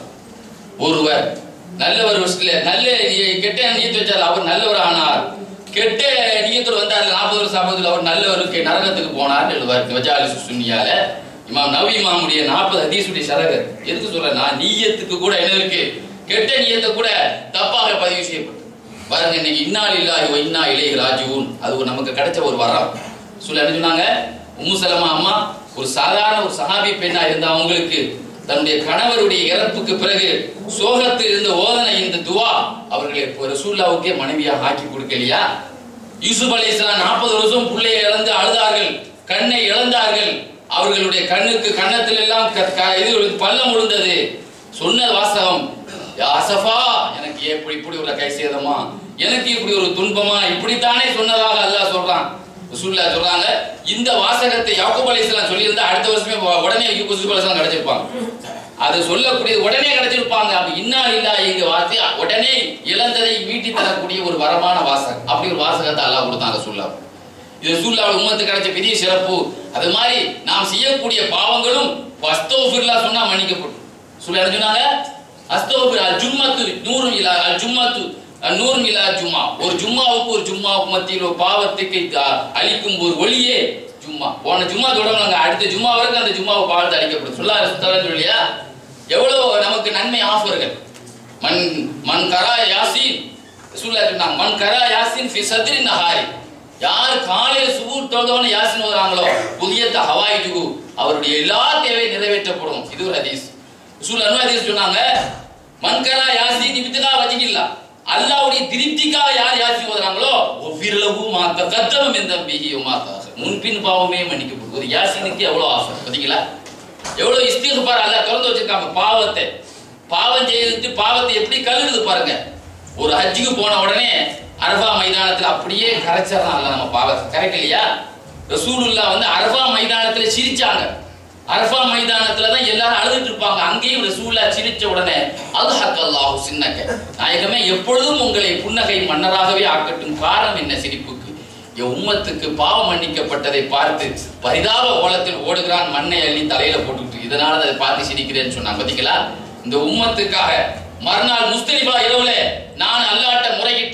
Speaker 2: ஒருவர் நல்லவர் விஷயத்துல நல்ல நீ- கெட்ட நீயத்து வச்சார் அவர் நல்லவர் ஆனார் கெட்ட நீயத்தோடு வந்தார் நாற்பது வருஷம் ஐம்பதுல அவர் நல்லவருக்கு நரகத்துக்கு போனார் எழுதுவார் வஜாலி சுன்னியால இமாம் நவி இமாமுடைய நாற்பது ஹதீஸுடைய சரகர் எதுக்கு சொல்ற நான் நீயத்துக்கு கூட என்ன இருக்கு கெட்ட நீயத்தை கூட தப்பாக பதிவு செய்யப்பட்டு பாருங்க இன்னைக்கு இன்னால் இல்லாஹி வ இன்னா இலைஹி ராஜிஊன் அது ஒரு நமக்கு கிடைச்ச ஒரு வரம் சொல்ல என்ன சொன்னாங்க உம்மு சலமா அம்மா ஒரு சாதாரண ஒரு சஹாபி பெண்ணா இருந்த அவங்களுக்கு தன்னுடைய கணவருடைய இறப்புக்கு பிறகு சோகத்தில் இருந்த ஓதனை இந்த துவா அவர்களை இப்போ ரசூல்லாவுக்கே மனைவியாக ஆக்கி கொடுக்கலையா யூசுப் அலி இஸ்லாம் நாற்பது வருஷம் பிள்ளையை இழந்து அழுதார்கள் கண்ணை இழந்தார்கள் அவர்களுடைய கண்ணுக்கு கன்னத்தில் எல்லாம் க- க- இது ஒரு பள்ளம் விழுந்தது சொன்ன வாசகம் யா அசஃபா எனக்கு ஏன் இப்படி இப்படி ஒரு கை சேதமா எனக்கு இப்படி ஒரு துன்பமா இப்படித்தானே சொன்னதாக அல்லாஹ் சொல்றான் ரசூல்லா சொல்றாங்க இந்த வாசகத்தை யாக்கூப் அலைஹிஸ்ஸலாம் சொல்லியிருந்தா அடுத்த வருஷமே உ- உடனே யூசுப் அலைஹிஸ்ஸலாம் கிடைச்சிருப்பாங்க அது சொல்லக்கூடிய உடனே கிடைச்சிருப்பாங்க அப்ப இன்னால் இல்லா இங்க வார்த்தை உடனே இழந்ததை மீட்டி தரக்கூடிய ஒரு வரமான வாசகம் அப்படி ஒரு வாசகத்தை அல்லாஹ் கொடுத்தான் ரசூல்லா இது ரசூல்லாவோட உம்மத்துக்கு கிடைச்ச பெரிய சிறப்பு அது மாதிரி நாம் செய்யக்கூடிய பாவங்களும் அஸ்தோஃபிர்லா சொன்னா மன்னிக்கப்படும் சொல்ல என்ன சொன்னாங்க அஸ்தோஃபிர் அல் ஜும்மத்து நூறு இலா அல் ஜும்மத்து அல் நூறு இலா ஜும்மா ஒரு ஜும்மாவுக்கு ஒரு ஜும்மாவுக்கு மத்தியில் ஒரு பாவத்துக்கு அ- அளிக்கும் ஒரு ஒளியே ஜும்மா போன ஜும்மா தொடங்கினாங்க அடுத்த ஜும்மா வரைக்கும் அந்த ஜும்மாவை பாவத்தை அளிக்கப்படும் சொல்லா சுத்தலன்னு சொல்லியா எவ்வளவு நமக்கு நன்மை ஆஃபர்கள் மன் மன் கரா யாசின் ரசூலுல்லாஹி சொன்னாங்க மன் கரா யாசின் ஃபி சத்ரி நஹாரி யார் காலையில சுபூர் தொழுதவன யாசின் ஓதுறாங்களோ புதியத்த ஹவாயிஜுகு அவருடைய எல்லா தேவை நிறைவேற்றப்படும் இது ஒரு ஹதீஸ் ரசூல் அனு ஹதீஸ் சொன்னாங்க மன் கரா யாசின் இப்திகா வஜிகில்லா அல்லாஹ்வுடைய திருப்திக்காக யார் யாசின் ஓதுறாங்களோ ஒஃபிர்லஹு மா தகத்தம மின் தம்பிஹி வ மா தஅஹர் முன்பின் பாவமே மன்னிக்கப்படும் ஒரு யாசினுக்கு எவ்வளவு ஆஃபர் பாத்தீங்களா எவ்வளவு இஸ்திகுபார் அல்லாஹ் திறந்து வச்சிருக்காங்க பாவத்தை பாவம் செய்துட்டு பாவத்தை எப்படி கழுகுது பாருங்க ஒரு ஹஜ்ஜுக்கு போன உடனே அரபா மைதானத்துல அப்படியே கரைச்சிடலாம் அல்ல நம்ம பாவத்தை கரைக்கலையா ரசூலுல்லா வந்து அரபா மைதானத்துல சிரிச்சாங்க அரபா மைதானத்துல தான் எல்லாரும் அழுதுட்டு இருப்பாங்க அங்கேயும் ரசூலுல்லா சிரிச்ச உடனே அல்ஹக் அல்லாஹு சின்னக்க நாயகமே எப்பொழுதும் உங்களை புன்னகை மன்னராகவே ஆக்கட்டும் காரணம் என்ன சிரிப்புக்கு என் உம்மத்துக்கு பாவம் மன்னிக்கப்பட்டதை பார்த்து பரிதாப ஓலத்தில் ஓடுகிறான் மண்ணை அள்ளி தலையில போட்டுக்கிட்டு இதனால அதை பார்த்து சிரிக்கிறேன்னு சொன்னாங்க பாத்தீங்களா இந்த உம்மத்துக்காக மறுநாள் முஸ்தலிபா இரவுல நான் அல்லாட்ட முறையிட்டேன்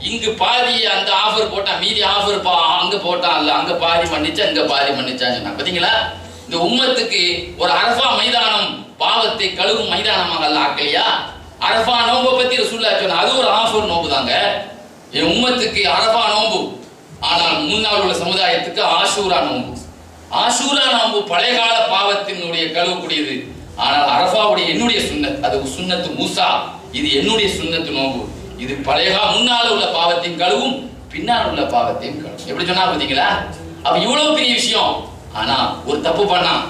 Speaker 2: இங்கு பாதி அந்த ஆஃபர் போட்டா மீதி ஆஃபர் பா அங்க போட்டான் அல்ல அங்க பாதி மன்னிச்சா இங்க பாதி மன்னிச்சான்னு சொன்னாங்க பாத்தீங்களா இந்த உம்மத்துக்கு ஒரு அரஃபா மைதானம் பாவத்தை கழுவும் மைதானமாக அல்ல ஆக்கலையா அரஃபா நோம்பை பத்தி ரசூல்லா சொன்ன அது ஒரு ஆஃபர் நோம்பு தாங்க என் உம்மத்துக்கு அரஃபா நோம்பு ஆனால் முன்னால் உள்ள சமுதாயத்துக்கு ஆஷூரா நோம்பு ஆஷூரா நோம்பு பழைய கால பாவத்தினுடைய கழுவக்கூடியது ஆனால் அரஃபாவுடைய என்னுடைய சுன்னத் அது சுன்னத்து மூசா இது என்னுடைய சுன்னத்து நோம்பு இது பழைய கா முன்னால உள்ள பாவத்தின் கழுவும் பின்னால் உள்ள பாவத்தையும் கழுவும் எப்படி சொன்னா பாத்தீங்களா அப்ப இவ்வளவு பெரிய விஷயம் ஆனா ஒரு தப்பு பண்ணான்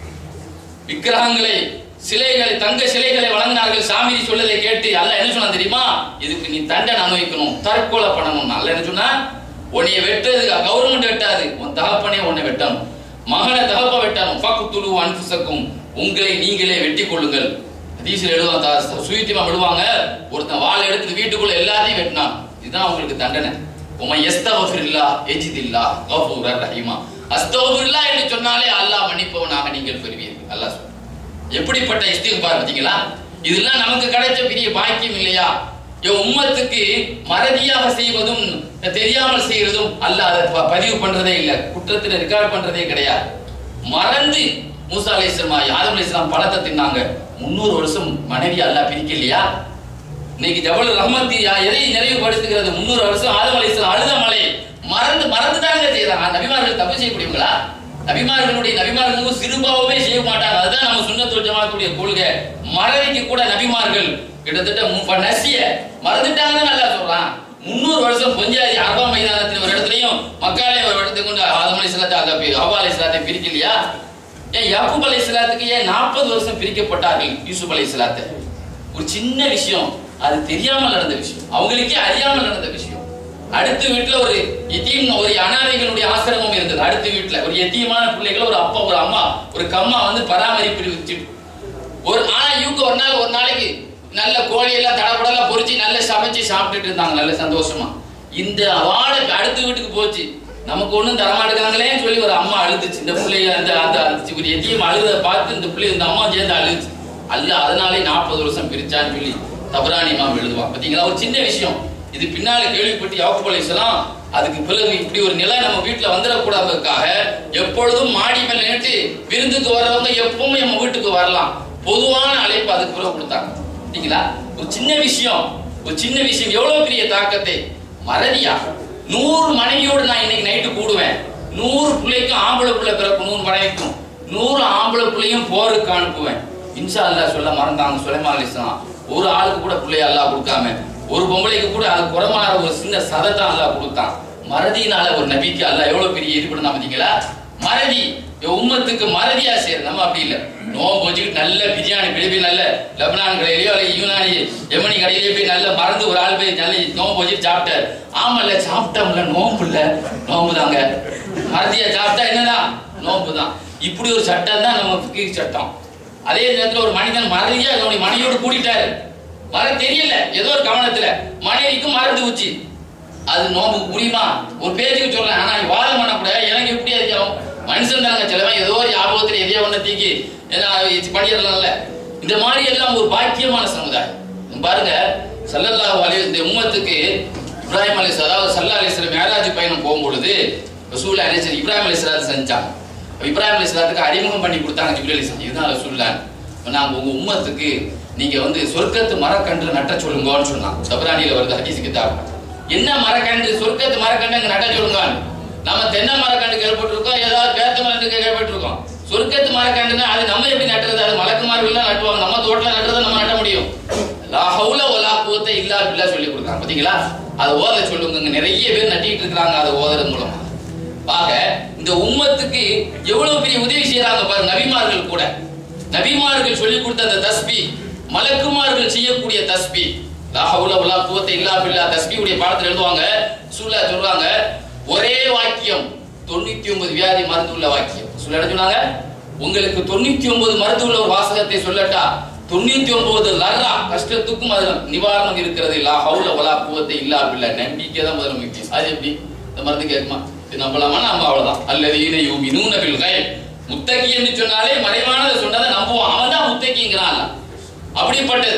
Speaker 2: விக்கிரகங்களை சிலைகளை தங்க சிலைகளை வழங்கினார்கள் சாமி சொல்லதை கேட்டு அல்லாஹ் என்ன சொன்னா தெரியுமா இதுக்கு நீ தண்டனை அனுபவிக்கணும் தற்கொலை பண்ணணும் அல்ல என்ன சொன்னா உன்னைய வெட்டுறது கவர்மெண்ட் வெட்டாது உன் தகப்பனே உன்னை வெட்டணும் மகனை தகப்ப வெட்டணும் ஃபக்குத்துலு அன்புசக்கும் உங்களை நீங்களே வெட்டி கொள்ளுங்கள் ஹதீஸ்ல எழுதுவாங்க சுயத்தியமா விடுவாங்க ஒருத்தன் வாளை எடுத்து வீட்டுக்குள்ள எல்லாத்தையும் வெட்டினான் இதுதான் உங்களுக்கு தண்டனை உமை எஸ்தகஃபிரில்லா எஜிதில்லா கஃபூரர் ரஹீமா அஸ்தகஃபிரில்லா என்று சொன்னாலே அல்லாஹ் மன்னிப்பவனாக நீங்கள் பெறுவீர்கள் அல்லாஹ் சொல்றான் எப்படிப்பட்ட இஸ்திக்பார் பார்த்தீங்களா இதெல்லாம் நமக்கு கிடைச்ச பெரிய பாக்கியம் இல்லையா என் உம்மத்துக்கு மறதியாக செய்வதும் தெரியாமல் செய்யறதும் அல்ல அதை ப- பதிவு பண்றதே இல்ல குற்றத்துல ரெக்கார்ட் பண்றதே கிடையாது மறந்து மூசா அலை இஸ்லாம் யாதம் அலை இஸ்லாம் பழத்தை தின்னாங்க முன்னூறு வருஷம் மனைவி அல்லாஹ் பிரிக்கலையா இன்னைக்கு ஜபல் ரஹ்மத்தி யா- எதை நிறைவுபடுத்துகிறது முன்னூறு வருஷம் ஆதம் அலை இஸ்லாம் அழுத மலை மறந்து மறந்து தாங்க செய்யறாங்க நபிமார்கள் தப்பு செய்யக்கூடியவங்களா நபிமார்களுடைய நபிமார்களுக்கு சிறுபாவமே செய்ய மாட்டாங்க அதுதான் நம்ம சுண்ணத்துல் ஜமாத்துடைய கொள்கை மறதிக்கு கூட நபிமார்கள் கிட்டத்தட்ட மு- நசிய மறந்துட்டாங்கன்னு நல்லா சொல்றான் முன்னூறு வருஷம் பொஞ்சாதி அரபா மைதானத்தில் ஒரு இடத்துலயும் மக்காலே ஒரு இடத்தை கொண்டு ஆதம் அலை இஸ்லாத்தை அல்ல ஹவா அலை இஸ்லாத்தை பிரிக்கலையா ஏன் யாக்கூப் அலை இஸ்லாத்துக்கு ஏன் நாற்பது வருஷம் பிரிக்கப்பட்டார்கள் யூசுப் அலை இஸ்லாத்தை ஒரு சின்ன விஷயம் அது தெரியாமல் நடந்த விஷயம் அவங்களுக்கே அறியாமல் நடந்த விஷயம் அடுத்த வீட்டுல ஒரு எத்தீம் ஒரு அனாதைகளுடைய ஆசிரமம் இருந்தது அடுத்த வீட்டுல ஒரு எத்தீமான பிள்ளைகள் ஒரு அப்பா ஒரு அம்மா ஒரு கம்மா வந்து பராமரிப்பு வச்சு ஒரு ஆனா இவங்க ஒரு நாள் ஒரு நாளைக்கு நல்ல கோழி எல்லாம் தடபடலாம் பொரிச்சு நல்ல சமைச்சு சாப்பிட்டுட்டு இருந்தாங்க நல்ல சந்தோஷமா இந்த வாழை அடுத்த வீட்டுக்கு போச்சு நமக்கு ஒண்ணும் தரமாட்டேங்காங்களேன்னு சொல்லி ஒரு அம்மா அழுதுச்சு இந்த பிள்ளைய அந்த அந்த அந்த ஒரு எத்தியம் அழுத பார்த்து இந்த பிள்ளை இந்த அம்மா சேர்ந்து அழுதுச்சு அல்ல அதனாலே நாற்பது வருஷம் பிரிச்சான்னு சொல்லி தபராணி மாம் எழுதுவான் பாத்தீங்களா ஒரு சின்ன விஷயம் இது பின்னால கேள்விப்பட்டு யாக்கூப் அலைஹிஸ்ஸலாம் அதுக்கு பிறகு இப்படி ஒரு நிலை நம்ம வீட்டுல வந்துடக்கூடாதுக்காக எப்பொழுதும் மாடி மேல நின்று விருந்துக்கு வர்றவங்க எப்பவுமே நம்ம வீட்டுக்கு வரலாம் பொதுவான அழைப்பு அதுக்கு பிறகு கொடுத்தாங்க சரிங்களா ஒரு சின்ன விஷயம் ஒரு சின்ன விஷயம் எவ்வளவு பெரிய தாக்கத்தை மறதியா நூறு மனைவியோடு நான் இன்னைக்கு நைட்டு கூடுவேன் நூறு பிள்ளைக்கும் ஆம்பளை பிள்ளை பிறக்கும் நூறு மனைவிக்கும் நூறு ஆம்பளை பிள்ளையும் போருக்கு அனுப்புவேன் இன்ஷா அல்லாஹ் சொல்ல மறந்தாங்க சுலைமா அலிஸ்லாம் ஒரு ஆளுக்கு கூட பிள்ளைய அல்லாஹ் கொடுக்காம ஒரு பொம்பளைக்கு கூட அது குறமாற ஒரு சின்ன சதத்தான் அல்லாஹ் கொடுத்தான் மறதினால ஒரு நபிக்கு அல்லாஹ் எவ்வளவு பெரிய இது பண்ணா பாத்தீங்களா மறதி என் உம்மத்துக்கு மறதியா செய்யற நம்ம அப்படி இல்ல நோம்பு வச்சுக்கிட்டு நல்ல பிரியாணி பெரிய பெரிய நல்ல லெபனான் கடையிலயோ அல்ல யூனானி எமனி கடையிலயோ போய் நல்ல மறந்து ஒரு ஆள் போய் நல்ல நோம்பு வச்சுட்டு சாப்பிட்டார் ஆமால்ல சாப்பிட்டோம்ல நோம்பு இல்ல நோம்பு தாங்க மறதியா சாப்பிட்டா என்னதான் நோம்பு தான் இப்படி ஒரு சட்டம் தான் நம்ம ஃபிக்ஹ் சட்டம் அதே நேரத்துல ஒரு மனிதன் மறதியா அவனுடைய மனைவியோடு கூட்டிட்டாரு மற தெரியல ஏதோ ஒரு கவனத்துல மனைவிக்கும் மறந்து வச்சு அது நோம்பு முடியுமா ஒரு பேச்சுக்கு சொல்றேன் ஆனா நீ வாதம் பண்ணக்கூடாது எனக்கு எப்படி அதிகம் மனுஷன் தாங்க சிலவன் ஏதோ ஒரு ஞாபகத்துல எதையோ ஒண்ணு தீக்கி ஏன்னா இது பண்ணிடலாம்ல இந்த மாதிரி எல்லாம் ஒரு பாக்கியமான சமுதாயம் பாருங்க சல்லல்லாஹு அலைஹி இந்த உம்மத்துக்கு இப்ராஹிம் அலைஹி அதாவது சல்லா அலைஹி மேராஜ் பயணம் போகும்பொழுது ரசூல் அலைஹி இப்ராஹிம் அலைஹி செஞ்சாங்க இப்ராஹிம் அலைஹிஸ்ஸலாத்துக்கு அறிமுகம் பண்ணி கொடுத்தாங்க ஜிப்ரீல் அலைஹிஸ்ஸலாம் இதுதான் ரசூலுல்லாஹ் நாங்க உங்க உம்மத்துக்கு நீங்க வந்து சொர்க்கத்து மரக்கன்று நட்ட சொல்லுங்கன்னு சொன்னான் சபரானியில வருது ஹதீஸ் கிதாப் என்ன மரக்கன்று சொர்க்கத்து மரக்கன்று அங்க நட்ட சொல்லுங்க நம்ம தென்னை மரக்கன்று கேள்விப்பட்டிருக்கோம் ஏதாவது பேத்த மரத்துக்கு கேள்விப்பட்டிருக்கோம் சொர்க்கத்து மரக்கன்றுனா அது நம்ம எப்படி நட்டுறது அது மலக்குமார்கள் தான் நட்டுவாங்க நம்ம தோட்டல நட்டுறதை நம்ம நட்ட முடியும் லா ஹவுல வலா குவத்தை இல்லா பில்லா சொல்லி கொடுக்குறாங்க பாத்தீங்களா அதை ஓத சொல்லுங்க நிறைய பேர் நட்டிட்டு இருக்காங்க அதை ஓதுறது மூலமா ஆக இந்த உம்மத்துக்கு எவ்வளவு பெரிய உதவி செய்யறாங்க பாரு நபிமார்கள் கூட நபிமார்கள் சொல்லி கொடுத்த அந்த தஸ்பி மலக்குமார்கள் செய்யக்கூடிய தஸ்பி லா ஹவுல வலா குவத்தை இல்லா பில்லா தஸ்பி உடைய பாடத்துல எழுதுவாங்க சூலா சொல்றாங்க ஒரே வாக்கியம் தொண்ணூத்தி ஒன்பது வியாதி மருந்துள்ள வாக்கியம் சொல்ல என்ன சொன்னாங்க உங்களுக்கு தொண்ணூத்தி ஒன்பது மருந்துள்ள ஒரு வாசகத்தை சொல்லட்டா தொண்ணூத்தி ஒன்பது லர்ரா கஷ்டத்துக்கும் அது நிவாரணம் இருக்கிறது லா ஹவுல வலா குவத்தை இல்லா பில்லா நம்பிக்கை தான் முதல்ல முக்கியம் அது எப்படி இந்த மருந்து கேட்குமா இது நம்பலாமா நம்ம அவ்வளவுதான் அல்லது ஈன யூமி நூனபில் கை முத்தகி என்று சொன்னாலே மறைவானதை சொன்னதை நம்புவான் அவன் தான் முத்தகிங்கிறான் அப்படிப்பட்டது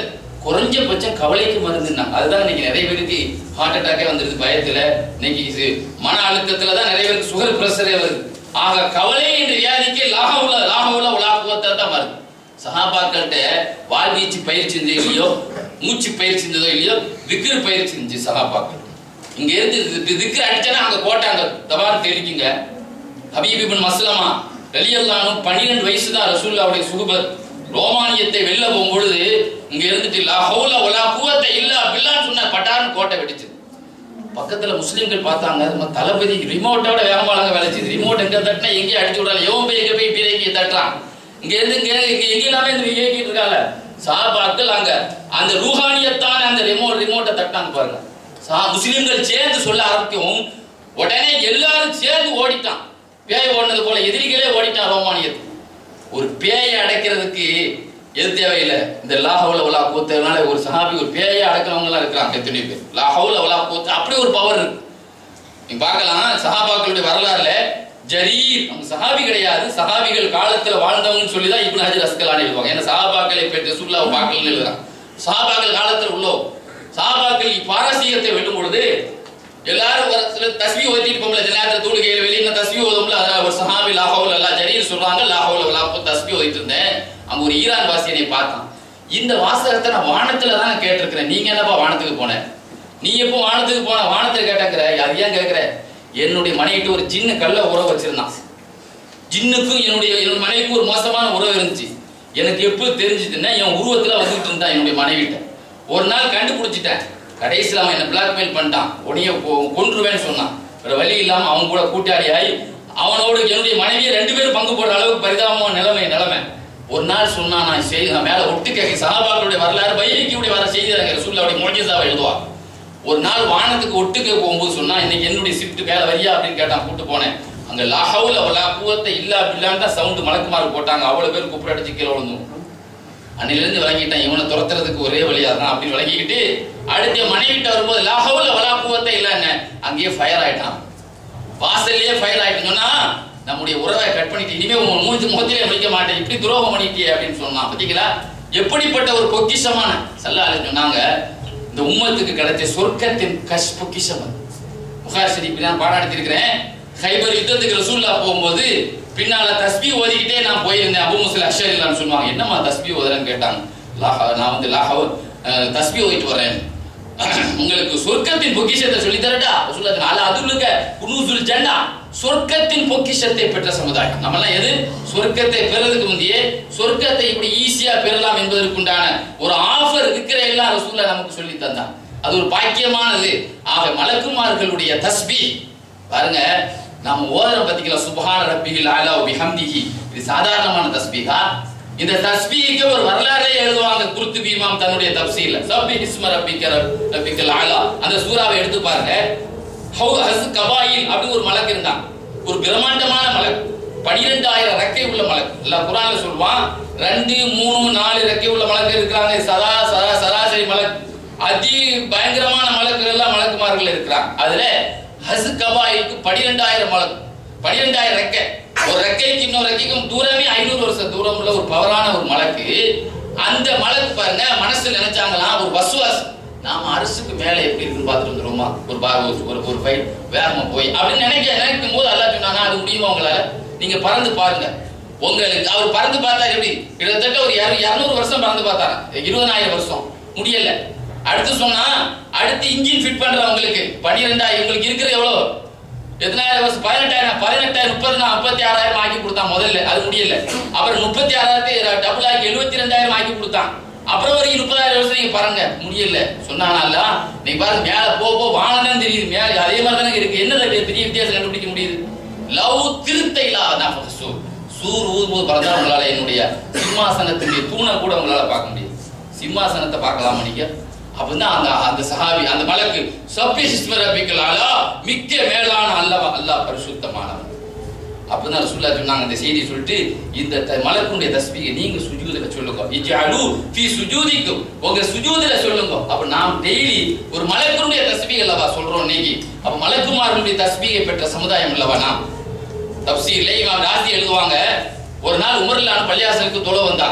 Speaker 2: குறைஞ்சபட்சம் கவலைக்கு மருந்துன்னாங்க அதுதான் இன்னைக்கு நிறைய பேருக்கு ஹார்ட் அட்டாக்கே வந்துருது பயத்துல இன்னைக்கு இது மன அழுத்தத்துல தான் நிறைய பேருக்கு சுகர் பிரஷரே வருது ஆக கவலை என்ற வியாதிக்கு லாகவுல லாகவுல உலாக்குவத்தை தான் வருது சஹாபாக்கள்கிட்ட வாழ்வீச்சு பயிற்சி செஞ்சதோ இல்லையோ மூச்சு பயிற்சி செஞ்சதோ இல்லையோ விக்கிர் பயிற்சி செஞ்சு சஹாபாக்கள் இங்க இருந்து திக்ர் அடிச்சனா அங்க போட்டாங்க தபார் தெளிக்குங்க ஹபீப் இப்னு மஸ்லமா ரலியல்லாஹு 12 வயசு தான் ரசூலுல்லாஹ்வுடைய சுஹபத் ரோமானியத்தை வெல்ல போகும்பொழுது இங்க இருந்துட்டு லா ஹவுல வலா குவத்த இல்லா பில்லான்னு சொன்ன பட்டான்னு கோட்டை வெடிச்சு பக்கத்துல முஸ்லிம்கள் பார்த்தாங்க நம்ம தளபதி ரிமோட்டோட வேகமாலாங்க வேலை செய்யுது ரிமோட் எங்க தட்டினா எங்கேயும் அடிச்சு விடாது எவன் போய் எங்க போய் பீரைக்கு தட்டுறான் இங்க இருந்து இங்க இங்க எங்க எல்லாமே இந்த இயக்கிட்டு இருக்காங்க சாபாக்கள் அங்க அந்த ரூஹானியத்தான அந்த ரிமோட் ரிமோட்டை தட்டாங்க பாருங்க சா முஸ்லிம்கள் சேர்ந்து சொல்ல ஆரம்பிக்கவும் உடனே எல்லாரும் சேர்ந்து ஓடிட்டான் பேய் ஓடினது போல எதிரிகளே ஓடிட்டான் ரோமானியத்து ஒரு பேயை அடைக்கிறதுக்கு எது தேவையில்லை இந்த லாஹவுல உலா கூத்தனால ஒரு சஹாபி ஒரு பேயை அடக்கிறவங்க எல்லாம் இருக்கிறாங்க எத்தனை பேர் லாஹவுல உலா கூத்து அப்படி ஒரு பவர் இருக்கு நீங்க பார்க்கலாம் சஹாபாக்களுடைய வரலாறுல ஜரீர் அவங்க சஹாபி கிடையாது சஹாபிகள் காலத்துல வாழ்ந்தவங்கன்னு சொல்லி தான் இப்னு ஹஜர் அஸ்கலானி எழுதுவாங்க ஏன்னா சஹாபாக்களை பெற்ற சுல்லா பார்க்கலன்னு எழுதுறாங்க சஹாபாக்கள் காலத்துல உள்ளோ சஹாபாக்கள் பாரசீகத்தை வெல்லும் பொழுது எல்லாரும் ஒரு சில தஸ்பி ஓதிட்டு போகல சில நேரத்தில் தூளுகையில் வெளியில தஸ்பி ஓதும்ல அதனால ஒரு சஹாபி லாஹவுல் அல்லா ஜரீர் சொல்றாங்க லாஹவுல் அல்லா தஸ்பி ஓதிட்டு இருந்தேன் அங்க ஒரு ஈரான் வாசியனை பார்த்தான் இந்த வாசகத்தை நான் வானத்துல தான் நான் கேட்டிருக்கிறேன் நீங்க என்னப்பா வானத்துக்கு போன நீ எப்போ வானத்துக்கு போன வானத்துல கேட்டாக்கிற அது ஏன் கேட்கிற என்னுடைய மனைவிட்டு ஒரு சின்ன கல்ல உறவு வச்சிருந்தான் ஜின்னுக்கும் என்னுடைய என்னுடைய மனைவிக்கும் ஒரு மோசமான உறவு இருந்துச்சு எனக்கு எப்போ தெரிஞ்சுதுன்னா என் உருவத்துல வந்துட்டு இருந்தான் என்னுடைய மனைவிட்ட ஒரு நாள் கண்டுபிடிச்சிட்டேன் கடைசியில் அவன் என்ன பிளாக்மெயில் பண்ணிட்டான் உடனே கொ- கொன்றுவேன்னு சொன்னான் வேற வழி இல்லாம அவன் கூட கூட்டாளி ஆகி அவனோடு என்னுடைய மனைவியை ரெண்டு பேரும் பங்கு போடுற அளவுக்கு பரிதாபமான நிலைமை நிலைமை ஒரு நாள் சொன்னான் நான் செய்தி நான் மேல ஒட்டு கேட்க சகாபாக்களுடைய வரலாறு பைரக்கியுடைய வர செய்தி ரசூல்லாவுடைய மொழிசாவை எழுதுவா ஒரு நாள் வானத்துக்கு ஒட்டுக்க போகும்போது சொன்னா இன்னைக்கு என்னுடைய ஷிஃப்ட் வேலை வரியா அப்படின்னு கேட்டான் கூட்டு போனேன் அங்க லஹவுல வலா கூவத்தை இல்லா பில்லான்னு தான் சவுண்ட் மலக்குமாறு போட்டாங்க அவ்வளவு பேர் குப்புற அடிச்சு கீழே விழுந்தோம் அன்னிலிருந்து விளங்கிட்டேன் இவனை துரத்துறதுக்கு ஒரே வழியா தான் அப்படின்னு விளங்கிக்கிட்டு அடுத்து என் மனைவிட்ட வரும்போது லாஹவுல வலா கூவத்தை இல்லைன்னு அங்கேயே ஃபயர் ஆயிட்டான் வாசல்லையே ஃபயர் ஆயிட்டு சொன்னா நம்முடைய உறவை கட் பண்ணிட்டு இனிமே உன் மூஞ்சி முகத்திலே வைக்க மாட்டேன் இப்படி துரோகம் பண்ணிட்டியே அப்படின்னு சொன்னான் பாத்தீங்களா எப்படிப்பட்ட ஒரு பொக்கிஷமான சல்லாலே சொன்னாங்க இந்த உம்மத்துக்கு கிடைச்ச சொர்க்கத்தின் கஷ் பொக்கிஷம் அது. புகார் ஷரீஃப் நான் பாடம் எடுத்திருக்கிறேன் ஹைபர் யுத்தத்துக்கு ரசூல்லா போகும்போது பின்னால தஸ்பி ஓதிக்கிட்டே நான் போயிருந்தேன் அபு முஸ்லிம் அஷரில்லான்னு சொல்லுவாங்க என்னம்மா தஸ்பி ஓதுறேன்னு கேட்டாங்க லாஹா நான் வந்து லாஹா அஹ், தஸ்பி ஓதிட்டு வரேன் உங்களுக்கு சொர்க்கத்தின் பொக்கிஷத்தை சொல்லி தரட்டா சொல்லுங்க அல அதுலுக்க குனூசுல் ஜன்னா சொர்க்கத்தின் பொக்கிஷத்தை பெற்ற சமுதாயம் நம்மலாம் எது சொர்க்கத்தை பெறதுக்கு முந்தையே சொர்க்கத்தை இப்படி ஈஸியா பெறலாம் என்பதற்குண்டான ஒரு ஆஃபர் இருக்கிற எல்லாம் ரசூல்லா நமக்கு சொல்லி தந்தான் அது ஒரு பாக்கியமானது ஆக மலக்குமார்களுடைய தஸ்பி பாருங்க நாம ஓதுறோம் பாத்தீங்களா சுபஹான ரப்பிஹில் அலா பிஹம்திஹி இது சாதாரணமான தஸ்பீகா இந்த தஸ்பீக்கு ஒரு வரலாறே எழுதுவாங்க குருத்து பீமாம் தன்னுடைய தப்சீல சப்பி இஸ்ம ரப்பிக்க ரப்பிக்கல் ஆலா அந்த சூறாவை எடுத்து பாருங்க ஹவு ஹஸ் கபாயில் அப்படி ஒரு மலக்கு இருந்தான் ஒரு பிரம்மாண்டமான மலக்கு பனிரெண்டாயிரம் ரெக்கை உள்ள மலக்கு எல்லாம் குரான்ல சொல்லுவான் ரெண்டு மூணு நாலு ரெக்கை உள்ள மலக்கு இருக்கிறாங்க சதா சதா சராசரி மலக்கு அதி பயங்கரமான மலக்குகள் எல்லாம் மலக்குமார்கள் இருக்கிறாங்க அதுல ஹஸ் கபாயிலுக்கு பனிரெண்டாயிரம் மலக்கு பனிரெண்டாயிரம் ரெக்கை ஒரு ரெக்கைக்கு இன்னொரு ரெக்கைக்கும் தூரமே ஐநூறு வருஷம் தூரம் உள்ள ஒரு பவரான ஒரு மலக்கு அந்த மலக்கு பாருங்க மனசுல நினைச்சாங்களாம் ஒரு வசுவாஸ் நாம அரசுக்கு மேல எப்படி இருக்குன்னு பார்த்துட்டு வந்துருவோமா ஒரு பா ஒரு- ஒரு ஒரு ஃபைல் வேகமா போய் அப்படின்னு நினைக்க நினைக்கும் போது அல்லா சொன்னாங்க அது முடியுமா உங்களால நீங்க பறந்து பாருங்க உங்களுக்கு அவர் பறந்து பார்த்தா எப்படி கிட்டத்தட்ட ஒரு இரு- இருநூறு வருஷம் பறந்து பார்த்தாரு இருபதாயிரம் வருஷம் முடியல அடுத்து சொன்னா அடுத்து இன்ஜின் ஃபிட் பண்றவங்களுக்கு பன்னிரெண்டாயிரம் உங்களுக்கு இருக்கிறது எவ்வளவு எத்தனாயிரம் வருஷம் பதினெட்டாயிரம் பதினெட்டாயிரம் முப்பது முப்பத்தி ஆறாயிரம் ஆக்கி கொடுத்தான் முதல்ல அது முடியல அப்புறம் முப்பத்தி ஆறாயிரத்தி டபுள் ஆக்கி எழுபத்தி ரெண்டாயிரம் ஆக்கி கொடுத்தான் அப்புறம் வரைக்கும் முப்பதாயிரம் வருஷம் நீங்க பாருங்க முடியல சொன்னாங்கல்ல நீங்க பாருங்க மேல போ போ வானதான் தெரியுது மேல அதே மாதிரி தானே இருக்கு என்ன பெரிய வித்தியாசம் கண்டுபிடிக்க முடியுது லவ் திருத்த இல்லாத சூர் சூர் ஊர் போது பறந்தா உங்களால என்னுடைய சிம்மாசனத்துடைய தூணை கூட உங்களால பார்க்க முடியும் சிம்மாசனத்தை பார்க்கலாமா நீங்க அப்படின்னா அந்த அந்த சஹாபி அந்த மலக்கு சப்பி சிஸ்மரபிக்கலாலா மிக்க மேலான அல்லவா அல்லாஹ் பரிசுத்தமானவன் அப்பதான் ரசூல்லா சொன்னாங்க இந்த செய்தி சொல்லிட்டு இந்த த- மலக்குடைய தஸ்பீகை நீங்க சுஜூதுல சொல்லுங்க இஜ்அலு ஃபீ சுஜூதிக்கும் உங்க சுஜூதுல சொல்லுங்க அப்ப நாம் டெய்லி ஒரு மலக்குடைய தஸ்பீக் அல்லவா சொல்றோம் இன்னைக்கு அப்ப மலக்குமார்களுடைய தஸ்பீகை பெற்ற சமுதாயம் அல்லவா நாம் தப்சீர்ல இமாம் ராசி எழுதுவாங்க ஒரு நாள் உமர்லான பள்ளியாசலுக்கு தொலை வந்தார்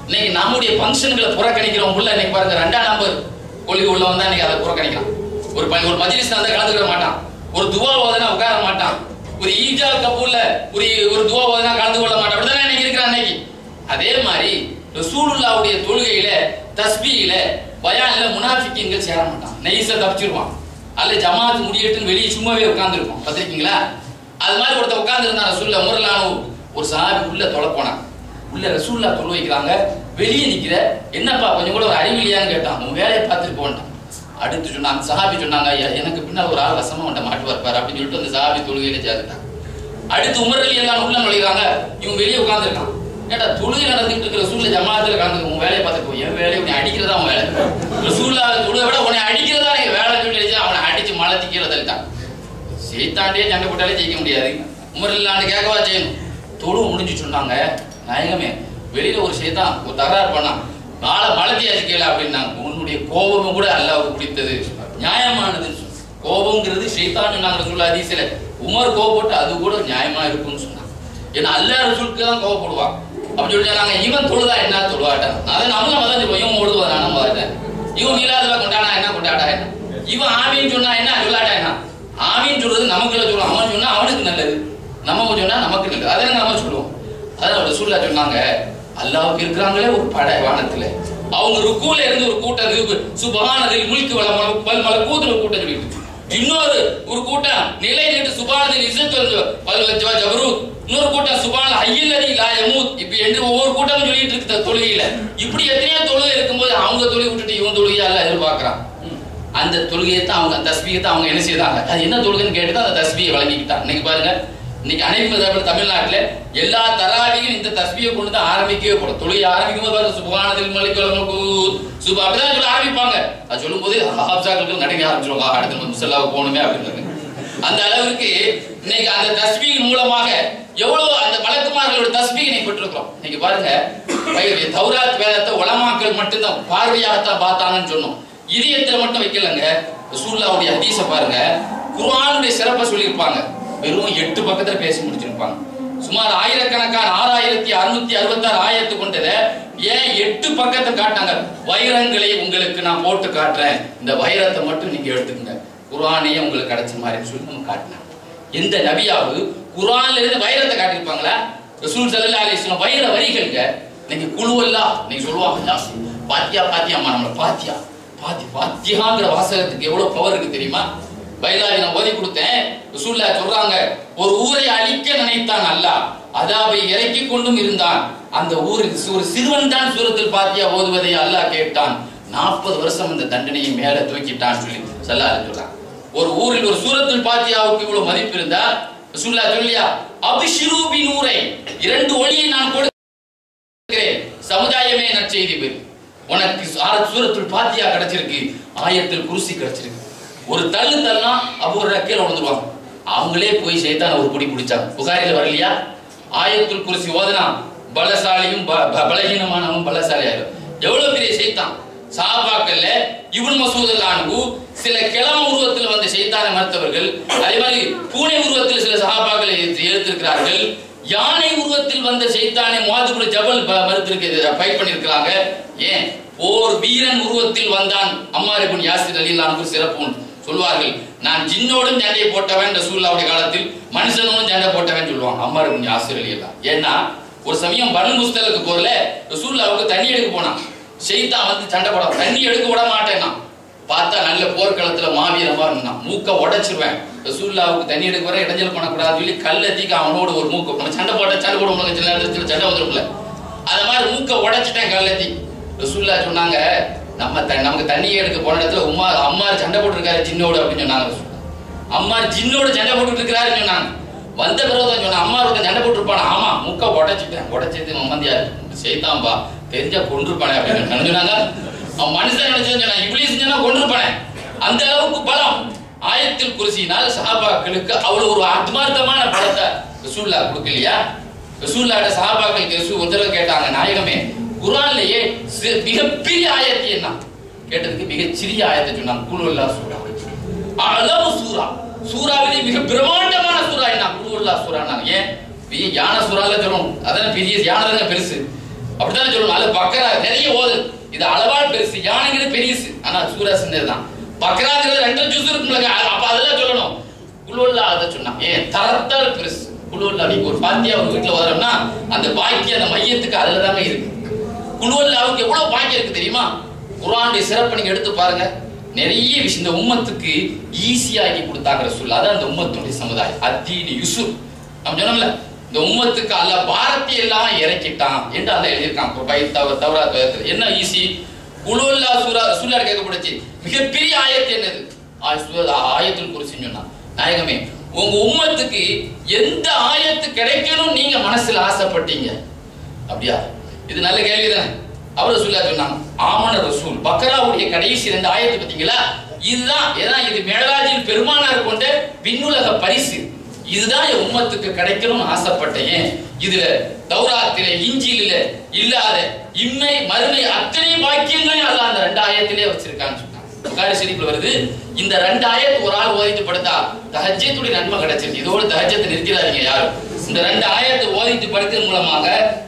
Speaker 2: இன்னைக்கு நம்முடைய ஃபங்க்ஷன்களை புறக்கணிக்கிறோம் உள்ள இன்னைக்கு பாருங்க ரெண்டாம் நம்பர் கொள்கை உள்ள வந்தா இன்னைக்கு அதை புறக்கணிக்கிறான் ஒரு பையன் ஒரு மஜ்லிஸ் வந்து கலந்துக்கிற மாட்டான் ஒரு துவா ஓதனா உட்கார மாட்டான் ஒரு ஈஜா கபூர்ல ஒரு ஒரு துவா ஓதனா கலந்து கொள்ள மாட்டான் அப்படிதானே இன்னைக்கு இருக்கிறான் இன்னைக்கு அதே மாதிரி ரசூலுல்லாவுடைய தொழுகையில தஸ்பீல பயான்ல முனாஃபிக்கின்கள் சேர மாட்டான் நெய்ஸை தப்பிச்சிருவான் அல்ல ஜமாத் முடியட்டுன்னு வெளியே சும்மாவே உட்கார்ந்துருப்பான் பார்த்திருக்கீங்களா அது மாதிரி ஒருத்தன் உட்கார்ந்து இருந்தான் ரசூல்ல உமரலான ஒரு சாபி உள்ள தொலை போனான் உள்ள ரசூல்லா தொழு வைக்கிறாங்க வெளியே நிக்கிற என்னப்பா கொஞ்சம் கூட ஒரு அறிவில்லையான்னு கேட்டான் உன் வேலையை பார்த்துட்டு போன்ட்டான் அடுத்து சொன்னாங்க சஹாபி சொன்னாங்க ஐயா எனக்கு பின்னால் ஒரு ஆள் வசமா உண்ட மாட்டு வரப்பாரு அப்படின்னு சொல்லிட்டு அந்த சஹாபி தொழுகையில சேர்ந்துட்டான் அடுத்து உமர் அலி எல்லாம் உள்ள நுழைகிறாங்க இவன் வெளியே உட்கார்ந்துருக்கான் ஏடா தொழுகை நடந்துட்டு இருக்கிற சூழ்நிலை ஜமாத்துல கலந்து உன் வேலையை பார்த்துட்டு போ என் வேலையை உன்னை அடிக்கிறதா உன் வேலை ரசூல்லா தொழுகை விட உன்னை அடிக்கிறதா நீங்க வேலை சொல்லி அடிச்சு அவனை அடிச்சு மலத்தி கீழே தள்ளிட்டான் சீத்தாண்டே சண்டை போட்டாலே ஜெயிக்க முடியாது உமர் இல்லாண்டு கேட்கவா செய்யணும் தொழு முடிஞ்சு சொன்னாங்க நாயகமே வெளியில ஒரு சைத்தான் ஒரு தகராறு பண்ணான் நாளை மலத்தியாச்சு கேளு அப்படின்னாங்க உன்னுடைய கோபமும் கூட அல்லாவுக்கு பிடித்தது நியாயமானதுன்னு சொன்னாங்க. கோபங்கிறது சைத்தான் நாங்க சொல்ல அதிசல உமர் கோபப்பட்டு அது கூட நியாயமா இருக்கும்னு சொன்னாங்க ஏன்னா அல்லா ரசூலுக்கு தான் கோபப்படுவான் அப்படி சொல்லி சொன்னாங்க இவன் தொழுதா என்ன தொழுவாட்டான் அதை நம்மளும் அதான் சொல்லுவோம் இவன் ஓடுவா நானும் பார்த்தேன் இவன் மீளாதுல கொண்டாடா என்ன கொண்டாடா என்ன இவன் ஆமீன் சொன்னா என்ன சொல்லாட்டா என்ன ஆமீன் சொல்றது நமக்குள்ள சொல்லுவோம் அவன் சொன்னா அவனுக்கு நல்லது நம்ம சொன்னா நமக்கு நல்லது அதை நம்ம சொல்லுவோம் அதான் ரசூல்லா சொன்னாங்க அல்லாவுக்கு இருக்கிறாங்களே ஒரு படை வானத்துல அவங்க ருக்கூல இருந்து ஒரு கூட்டம் இருக்கு சுபஹானதில் முல்கு வள மல பல் மல கூத்துல ஒரு கூட்டம் சொல்லிட்டு இன்னொரு ஒரு கூட்டம் நிலை நின்று சுபானதில் இஸ்ஸத்து பல் வச்சவா ஜபரு இன்னொரு கூட்டம் சுபான ஐயல்லதி லா யமூத் இப்ப என்று ஒவ்வொரு கூட்டமும் சொல்லிட்டு இருக்கு தொழுகையில இப்படி எத்தனையோ தொழுகை இருக்கும்போது அவங்க தொழுகை விட்டுட்டு இவன் தொழுகையா எல்லாம் எதிர்பார்க்கறான் அந்த தொழுகையை தான் அவங்க தஸ்பியை தான் அவங்க என்ன செய்தாங்க அது என்ன தொழுகைன்னு கேட்டு தான் அந்த தஸ்பியை வழங்கிக்கிட்டாங்க இன்னைக்கு பாருங்க இன்னைக்கு அனைத்து மதங்கள் தமிழ்நாட்டுல எல்லா தராவியும் இந்த தஸ்பியை கொண்டு தான் ஆரம்பிக்கவே போடும் தொழுகை ஆரம்பிக்கும் போது பாருங்க சுபானதில் மலிக்கு சுப அப்படிதான் சொல்ல ஆரம்பிப்பாங்க அது சொல்லும் போது ஹாப்சாக்களுக்கு நடுங்க ஆரம்பிச்சிருவாங்க அடுத்து நம்ம முசல்லாவுக்கு போகணுமே அப்படின்னு அந்த அளவிற்கு இன்னைக்கு அந்த தஸ்பியின் மூலமாக எவ்வளவு அந்த மலக்குமார்களோட தஸ்பீகை இன்னைக்கு பெற்றிருக்கிறோம் இன்னைக்கு பாருங்க பைபிள், தௌராத் வேதத்தை உலமாக்கள் மட்டும்தான் பார்வையாகத்தான் பார்த்தாங்கன்னு சொன்னோம் இதயத்துல மட்டும் வைக்கலங்க ரசூலுல்லாவுடைய ஹதீஸ பாருங்க குர்ஆனுடைய சிறப்பை சொல்லியிருப்பாங்க வெறும் எட்டு பக்கத்துல பேசி முடிச்சிருப்பாங்க சுமார் ஆயிரக்கணக்கான ஆறாயிரத்தி அறுநூத்தி அறுபத்தாறு ஆயிரத்து கொண்டதை ஏன் எட்டு பக்கத்தை காட்டாங்க வைரங்களை உங்களுக்கு நான் போட்டு காட்டுறேன் இந்த வைரத்தை மட்டும் நீங்க எடுத்துக்கங்க குர்ஆனையே உங்களுக்கு கிடைச்ச மாதிரி சொல்லி நம்ம காட்டினாங்க எந்த நபியாவது குர்ஆன்ல இருந்து வைரத்தை காட்டியிருப்பாங்களா ரசூல் ஸல்லல்லாஹு அலைஹி வஸல்லம் வைர வரிகள்ங்க நீங்க குழுவெல்லாம் நீங்க சொல்லுவாங்க ஜாஸ்தி பாத்தியா பாத்தியாம்மா நம்மள பாத்தியா பாத்தி பாத்தியாங்கிற வாசகத்துக்கு எவ்வளவு பவர் இருக்கு தெரியுமா பைலாவி நான் ஓதி கொடுத்தேன் ரசூல்லா சொல்றாங்க ஒரு ஊரை அழிக்க நினைத்தான் அல்லாஹ் அதாவை இறக்கி கொண்டும் இருந்தான் அந்த ஊரில் ஒரு சிறுவன் தான் சூரத்தில் பாத்தியா ஓதுவதை அல்லாஹ் கேட்டான் நாற்பது வருஷம் அந்த தண்டனையை மேல தூக்கிட்டான் சொல்லி சல்லாஹ் சொல்றாங்க ஒரு ஊரில் ஒரு சூரத்தில் பாத்தியாவுக்கு இவ்வளவு மதிப்பு இருந்தா ரசூல்லா சொல்லியா அபிஷிரு பி நூரை இரண்டு ஒளியை நான் கொடுக்கிறேன் சமுதாயமே நற்செய்தி பெறு உனக்கு ஆறு சூரத்துல் பாத்தியா கிடைச்சிருக்கு ஆயத்தில் குருசி கிடைச்சிருக்கு ஒரு தள்ளு தள்ளா அப்போ ஒரு கீழே விழுந்துருவாங்க அவங்களே போய் சைத்தான ஒரு குடி பிடிச்சாங்க புகாரில வரலையா ஆயத்துல் குருசி ஓதுனா பலசாலியும் ப- ப- பலகீனமானவன் பலசாலி ஆயிரும் எவ்வளவு பெரிய சைத்தான் சாபாக்கல்ல இவன் மசூதல்லானு சில கிழம உருவத்தில் வந்த சைத்தான மறுத்தவர்கள் அதே மாதிரி பூனை உருவத்தில் சில சஹாபாக்களை எடுத்திருக்கிறார்கள் யானை உருவத்தில் வந்த சைத்தானை முவாதுபுர ஜபல் ப- மறுத்திருக்க ஃபைட் பண்ணியிருக்கிறாங்க ஏன் போர் வீரன் உருவத்தில் வந்தான் அம்மார் இப்னு யாசிர் அலிலானுக்கு சிறப்பு உண்டு. சொல்வார்கள் நான் ஜின்னோடும் சண்டை போட்டவன் ரசூல்லாவுடைய காலத்தில் மனுஷனோடும் சண்டை போட்டவன் சொல்லுவாங்க அம்மார் இப்னு யாசிர் அலிலாம் ஏன்னா ஒரு சமயம் பனு முஸ்தலுக்கு போர்ல ரசூல்லாவுக்கு தண்ணி எடுக்க போனான் ஷெய்தான் வந்து சண்டை போட தண்ணி எடுக்க விட மாட்டேன்னா பார்த்தா நல்ல போர்க்களத்துல மாவீரமா இருந்தான் மூக்க உடைச்சிருவேன் ரசூல்லாவுக்கு தண்ணி எடுக்க வர இடைஞ்சல் பண்ணக்கூடாதுன்னு சொல்லி கல்ல தீக்க அவனோட ஒரு மூக்க நம்ம சண்டை போட்ட சண்டை போட முடியும் சில நேரத்துல சண்டை வந்துருக்குல அது மாதிரி மூக்க உடைச்சிட்டேன் கல்லத்தி ரசூல்லா சொன்னாங்க நம்ம த- நமக்கு தண்ணி எடுக்க போன இடத்துல உமா அம்மா சண்டை போட்டுருக்காரு ஜின்னோடு அப்படின்னு சொன்னாங்க ரசூல்லா. அம்மா ஜின்னோட சண்டை போட்டுட்டு இருக்கிறாருன்னு சொன்னாங்க வந்த பிறகு தான் சொன்ன அம்மா ஒருத்தன் சண்டை போட்டுருப்பானா ஆமா முக்க உடைச்சிட்டேன் உடைச்சது மம்மந்தியாரு செய்தான்பா தெரிஞ்சா கொண்டிருப்பானே அப்படின்னு என்ன சொன்னாங்க அவன் மனுஷன் நினைச்சு சொன்னா இப்ளீஸ் சொன்னா கொண்டிருப்பானே அந்த அளவுக்கு பலம் ஆயத்தில் குருசினால் சஹாபாக்களுக்கு அவ்வளவு ஒரு ஆத்மார்த்தமான பலத்தை ரசூல்லா கொடுக்கலையா ரசூல்லாட்ட சஹாபாக்களுக்கு ரசூ ஒரு தடவை கேட்டாங்க நாயகமே குர்ஆன்லயே சி- மிகப்பெரிய ஆயத்து என்ன கேட்டதுக்கு மிகச் சிறிய ஆயத்தை சொன்னாங்க குலுல்லா சூரா அளவு சூரா சூறாவிலே மிக பிரம்மாண்டமான சூரா என்ன குலுல்லா சூரா ஏன் பெரிய யானை சூறால சொல்லும் அதான் பெரிய யானை தானே பெருசு அப்படித்தானே சொல்லணும் அது பக்கரா நிறைய ஓது இது அளவால் பெருசு யானைங்கிறது பெருசு ஆனா சூரா சின்னது தான் பக்கராங்கிறது ரெண்டு ஜூஸ் இருக்கும்ல அப்ப அதெல்லாம் சொல்லணும் குழுவல்ல அதை சொன்னா ஏன் தரத்தால் பெருசு குழுவல்ல நீங்க ஒரு பாத்தியா ஒரு வீட்டுல வரோம்னா அந்த பாக்கி அந்த மையத்துக்கு அதுல தாங்க இருக்கு குழுவல்லாவுக்கு எவ்வளவு பாக்கியம் இருக்கு தெரியுமா குர்ஆனுடைய சிறப்பு நீங்க எடுத்து பாருங்க நிறைய விஷயம் இந்த உம்மத்துக்கு ஈஸியாக்கி கொடுத்தாங்கிற சொல்ல அதான் அந்த உம்மத்துடைய சமுதாயம் அத்தீனி யுசுப் நம்ம சொன்னோம்ல இந்த உம்மத்துக்கு அல்ல பாரத்தை எல்லாம் இறக்கிட்டான் என்று அல்ல எழுதியிருக்கான் பை தவ தவறா வேதத்துல. என்ன ஈஸி குழுவல்லா சூரா சூழல் கேட்கப்படுச்சு மிகப்பெரிய ஆயத்து என்னது ஆ- சூரா ஆயத்தில் குறிச்சு சொன்னான் நாயகமே உங்க உம்மத்துக்கு எந்த ஆயத்து கிடைக்கணும் நீங்க மனசுல ஆசைப்பட்டீங்க அப்படியா இது நல்ல கேள்வி தானே அவர் ரசூல்லா சொன்னாங்க ஆமன ரசூல் பக்கராவுடைய கடைசி ரெண்டு ஆயத்து பார்த்தீங்களா இதுதான் ஏன்னா இது மேலாஜில் பெருமானார் கொண்ட விண்ணுலக பரிசு இதுதான் என் உம்மத்துக்கு கிடைக்கணும்னு ஆசைப்பட்டேன் இதுல தௌராத்தில இஞ்சில இல்லாத இம்மை மறுமை அத்தனை பாக்கியங்களையும் அல்லாஹ் அந்த ரெண்டு ஆயத்திலே வச்சிருக்கான்னு சொன்னாங்க புகாரி ஷெரீஃப்ல வருது இந்த ரெண்டு ஆயத்து ஒரு ஆள் ஓதிட்டு படுத்தா தஹஜ்ஜத்துடைய நன்மை கிடைச்சிருக்கு இதோட தஹஜ்ஜத்தை நிறுத்திடாதீங்க யாரும் இந்த ரெண்டு ஆயத்தை ஓதிட்டு படுத்தது மூலமாக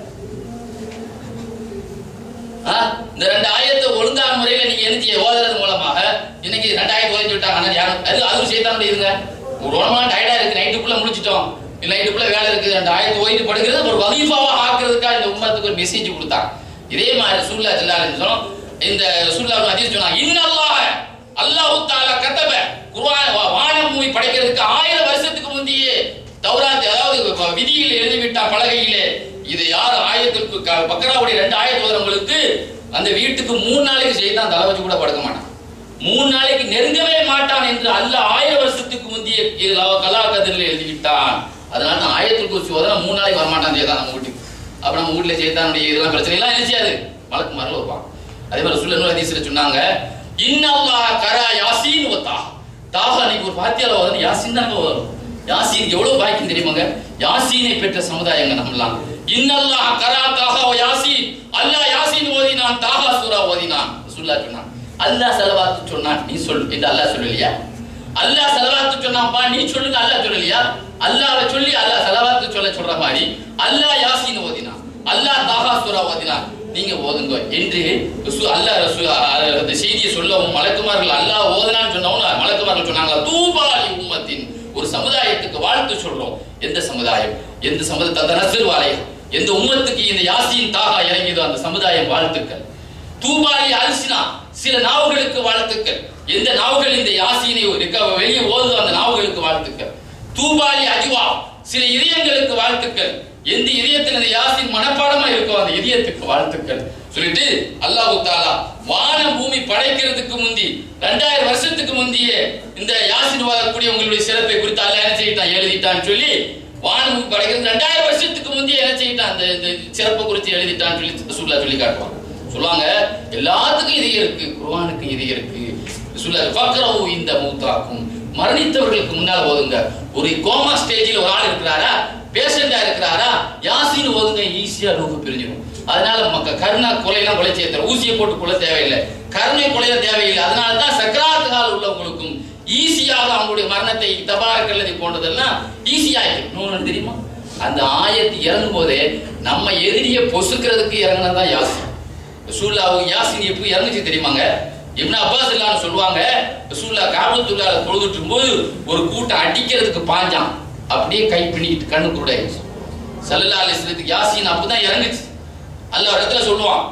Speaker 2: ஆ, இந்த ரெண்டு ஆயத்தை ஒழுங்கான முறையில நீங்க எழுதி ஓதுறது மூலமாக இன்னைக்கு ரெண்டு ஆயத்தை ஓதிட்டு விட்டாங்க ஆனா யாரும் அது அது செய்தான் இருங்க ஒரு உடம்பா டயர்டா இருக்கு நைட்டுக்குள்ள முடிச்சிட்டோம் இல்ல நைட்டுக்குள்ள வேலை இருக்கு ரெண்டு ஆயத்தை ஓதிட்டு படுக்கிறது ஒரு வகீஃபாவா ஆக்குறதுக்காக இந்த உம்மத்துக்கு ஒரு மெசேஜ் கொடுத்தாங்க இதே மாதிரி சூல்லா ஜல்லாலும் சொன்னோம் இந்த சூல்லா ஹதீஸ் சொன்னாங்க இன்னல்லாஹ அல்லாஹ் தஆலா கதப குர்ஆன் வா- வானம் பூமி படைக்கிறதுக்கு ஆயிரம் வருஷத்துக்கு முந்தையே தௌராத் அதாவது விதியில் எழுதிவிட்டா பலகையிலே இது யார் ஆயத்திற்கு க- பக்கராவுடைய ரெண்டு ஆயத்து ஓதுறவங்களுக்கு அந்த வீட்டுக்கு மூணு நாளைக்கு செய்தான் தலை வச்சு கூட படுக்க மாட்டான் மூணு நாளைக்கு நெருங்கவே மாட்டான் என்று அல்ல ஆயிரம் வருஷத்துக்கு முந்தைய கலாகதிரில் எழுதிவிட்டான் அதனால தான் ஆயத்தில் குறிச்சு ஓதுனா மூணு நாளைக்கு வரமாட்டான் செய்தான் நம்ம வீட்டுக்கு அப்ப நம்ம வீட்டுல செய்தானுடைய இதெல்லாம் பிரச்சனை எல்லாம் என்ன செய்யாது மலக்கு மரல வைப்பான் அதே மாதிரி சொல்ல நூல் ஹதீஸ்ல சொன்னாங்க இன்னல்லாஹ் கரா யாசீன் வத்தா தாஹா நீங்க ஒரு பாத்தியால ஓதுன யாசீன் தானங்க வரும் யாசீன் எவ்வளவு பாக்கியம் தெரியுமாங்க யாசீனை பெற்ற சமுதாயங்க நம்மலாம் இன்னல்லாஹ் கரா தாஹா வ யாசீன் அல்லாஹ் யாசீன் ஓதினான் தாஹா சூரா ஓதினான் ரசூலுல்லாஹ் சொன்னான் அல்லாஹ் ஸலவாத்து சொன்னான் நீ சொல் என்று அல்லாஹ் சொல்லலையா அல்லாஹ் ஸலவாத்து சொன்னான்பா நீ சொல்லுங்க அல்லாஹ் சொல்லலையா அல்லாஹ்வை சொல்லி அல்லாஹ் ஸலவாத்து சொல்ல சொல்ற மாதிரி அல்லாஹ் யாசீன் ஓதினான் அல்லாஹ் தாஹா சூரா ஓதினான் நீங்க ஓதுங்க என்று ரசூ- அல்லாஹ் ரசூ- அஹ் அந்த செய்தியை சொல்லவும் மலக்குமார்கள் அல்லாஹ் ஓதுனான்னு சொன்னவும் மலக்குமார்கள் சொன்னாங்க தூபாலி உம்மத்தின் ஒரு சமுதாயத்துக்கு வாழ்த்து சொல்றோம் எந்த சமுதாயம் எந்த சமுதாய தனசர் வாலயம் எந்த உம்மத்துக்கு இந்த யாசின் தாகா இறங்கியதோ அந்த சமுதாயம் வாழ்த்துக்கள் தூபாலி அரிசினா சில நாவுகளுக்கு வாழ்த்துக்கள் எந்த நாவுகள் இந்த யாசீனை இருக்க- வெளியே ஓதுதோ அந்த நாவுகளுக்கு வாழ்த்துக்கள் தூபாலி அஜுவா சில இதயங்களுக்கு வாழ்த்துக்கள் எந்த இதயத்தில் இந்த யாசின் மனப்பாடமா இருக்கோ அந்த இதயத்துக்கு வாழ்த்துக்கள் சொல்லிட்டு அல்லாஹ் தாலா வான பூமி படைக்கிறதுக்கு முந்தி ரெண்டாயிரம் வருஷத்துக்கு முந்திய இந்த யாசின் ஓதக்கூடிய உங்களுடைய சிறப்பை குறித்து அல்லாஹ் என்ன செய்யிட்டான் எழுதிட்டான்னு சொல்லி வான பூமி படைக்கிறது ரெண்டாயிரம் வருஷத்துக்கு முந்தைய என்ன செய்யிட்டான் அந்த இந்த சிறப்பை குறித்து எழுதிட்டான்னு சொல்லி சொல்லா சொல்லி காட்டுவான் சொல்லுவாங்க எல்லாத்துக்கும் இது இருக்கு குர்ஆனுக்கு இது இருக்கு சொல்ல ஃபக்ரஹு இந்த மூத்தாக்கும் மரணித்தவர்களுக்கு முன்னால் ஓதுங்க ஒரு கோமா ஸ்டேஜில் ஒரு ஆள் இருக்கிறாரா பேஷண்டா இருக்கிறாரா யாசின் ஓதுங்க ஈஸியா ரூபு பிரிஞ்சிடும் அதனால மக்க கருணா கொலையெல்லாம் கொலை செய்ய தேவை ஊசியை போட்டு கொலை தேவையில்லை கருணை கொலைய தேவையில்லை அதனால தான் சக்கராத்து கால் உள்ளவங்களுக்கும் ஈஸியாக அவங்களுடைய மரணத்தை தபாரக்கல்லதை போன்றதெல்லாம் ஈஸியாயிடும் இன்னொன்னு தெரியுமா அந்த ஆயத்து இறங்கும் போதே நம்ம எதிரிய பொசுக்கிறதுக்கு இறங்கினதான் யாசின் ரசூல்லாவுக்கு யாசின் எப்படி இறங்குச்சு தெரியுமாங்க இப்னு அப்பாஸ் எல்லாம் சொல்லுவாங்க ரசூல்லா காபத்துல்லால தொழுதுட்டு இருக்கும்போது ஒரு கூட்டம் அடிக்கிறதுக்கு பாஞ்சான் அப்படியே கை பின்னிக்கிட்டு கண்ணு கூட சல்லல்லா அலிஸ்லத்துக்கு யாசின் அப்பதான் இறங்குச்சு அல்லாஹ் இடத்துல சொல்லுவான்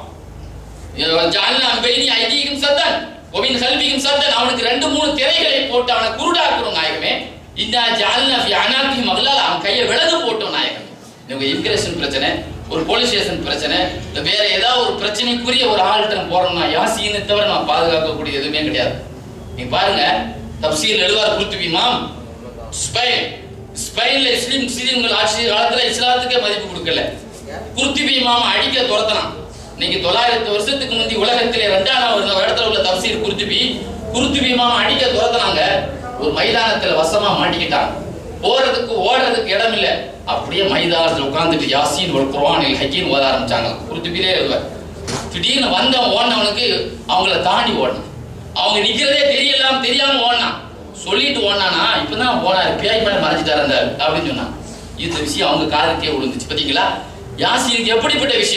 Speaker 2: ஜாலினா பைனி ஐதீகம் சத்தன் ஒபின் கல்வியும் சத்தன் அவனுக்கு ரெண்டு மூணு திரைகளை போட்டு அவனை குருடாக்குறோம் நாயகமே இந்த ஜாலினா ஃபி அனாபி மகளால் அவன் கையை விலகு போட்டோம் நாயகமே இவங்க இமிகிரேஷன் பிரச்சனை ஒரு போலீஸ் ஸ்டேஷன் பிரச்சனை இல்ல வேற ஏதாவது ஒரு பிரச்சனைக்குரிய ஒரு ஆள்கிட்ட நம்ம போறோம்னா யாசினை தவிர நம்ம பாதுகாக்கக்கூடிய எதுவுமே கிடையாது நீங்க பாருங்க தப்சீல் எழுவார் குருத்துவிமாம் ஸ்பெயின் ஸ்பெயின்ல இஸ்லிம் முஸ்லிம்கள் ஆட்சி காலத்துல இஸ்லாத்துக்கே மதிப்பு கொடுக்கல குர்த்திபி இமாம் அடிக்க துரத்தனான் இன்னைக்கு தொள்ளாயிரத்து வருஷத்துக்கு முந்தி உலகத்திலே ரெண்டாவது இடத்துல உள்ள தப்சீர் குர்த்திபி குர்த்திபி இமாம் அடிக்க துரத்தனாங்க ஒரு மைதானத்துல வசமா மாட்டிக்கிட்டாங்க போறதுக்கு ஓடுறதுக்கு இடம் இல்ல அப்படியே மைதானத்துல உட்கார்ந்துட்டு யாசீன் ஒரு குர்ஆனில் ஹக்கீன் ஓத ஆரம்பிச்சாங்க குர்த்திபிலே எழுவர் திடீர்னு வந்தவன் ஓடினவனுக்கு அவங்கள தாண்டி ஓடணும் அவங்க நிக்கிறதே தெரியலாம் தெரியாம ஓடினான் சொல்லிட்டு ஓடினானா இப்பதான் போனாரு பேய் மேல மறைஞ்சிட்டாரு அந்த அப்படின்னு சொன்னான் இந்த விஷயம் அவங்க காதுக்கே விழுந்துச்சு பாத்தீங்களா யாசினுக்கு எப்படிப்பட்ட விஷயம்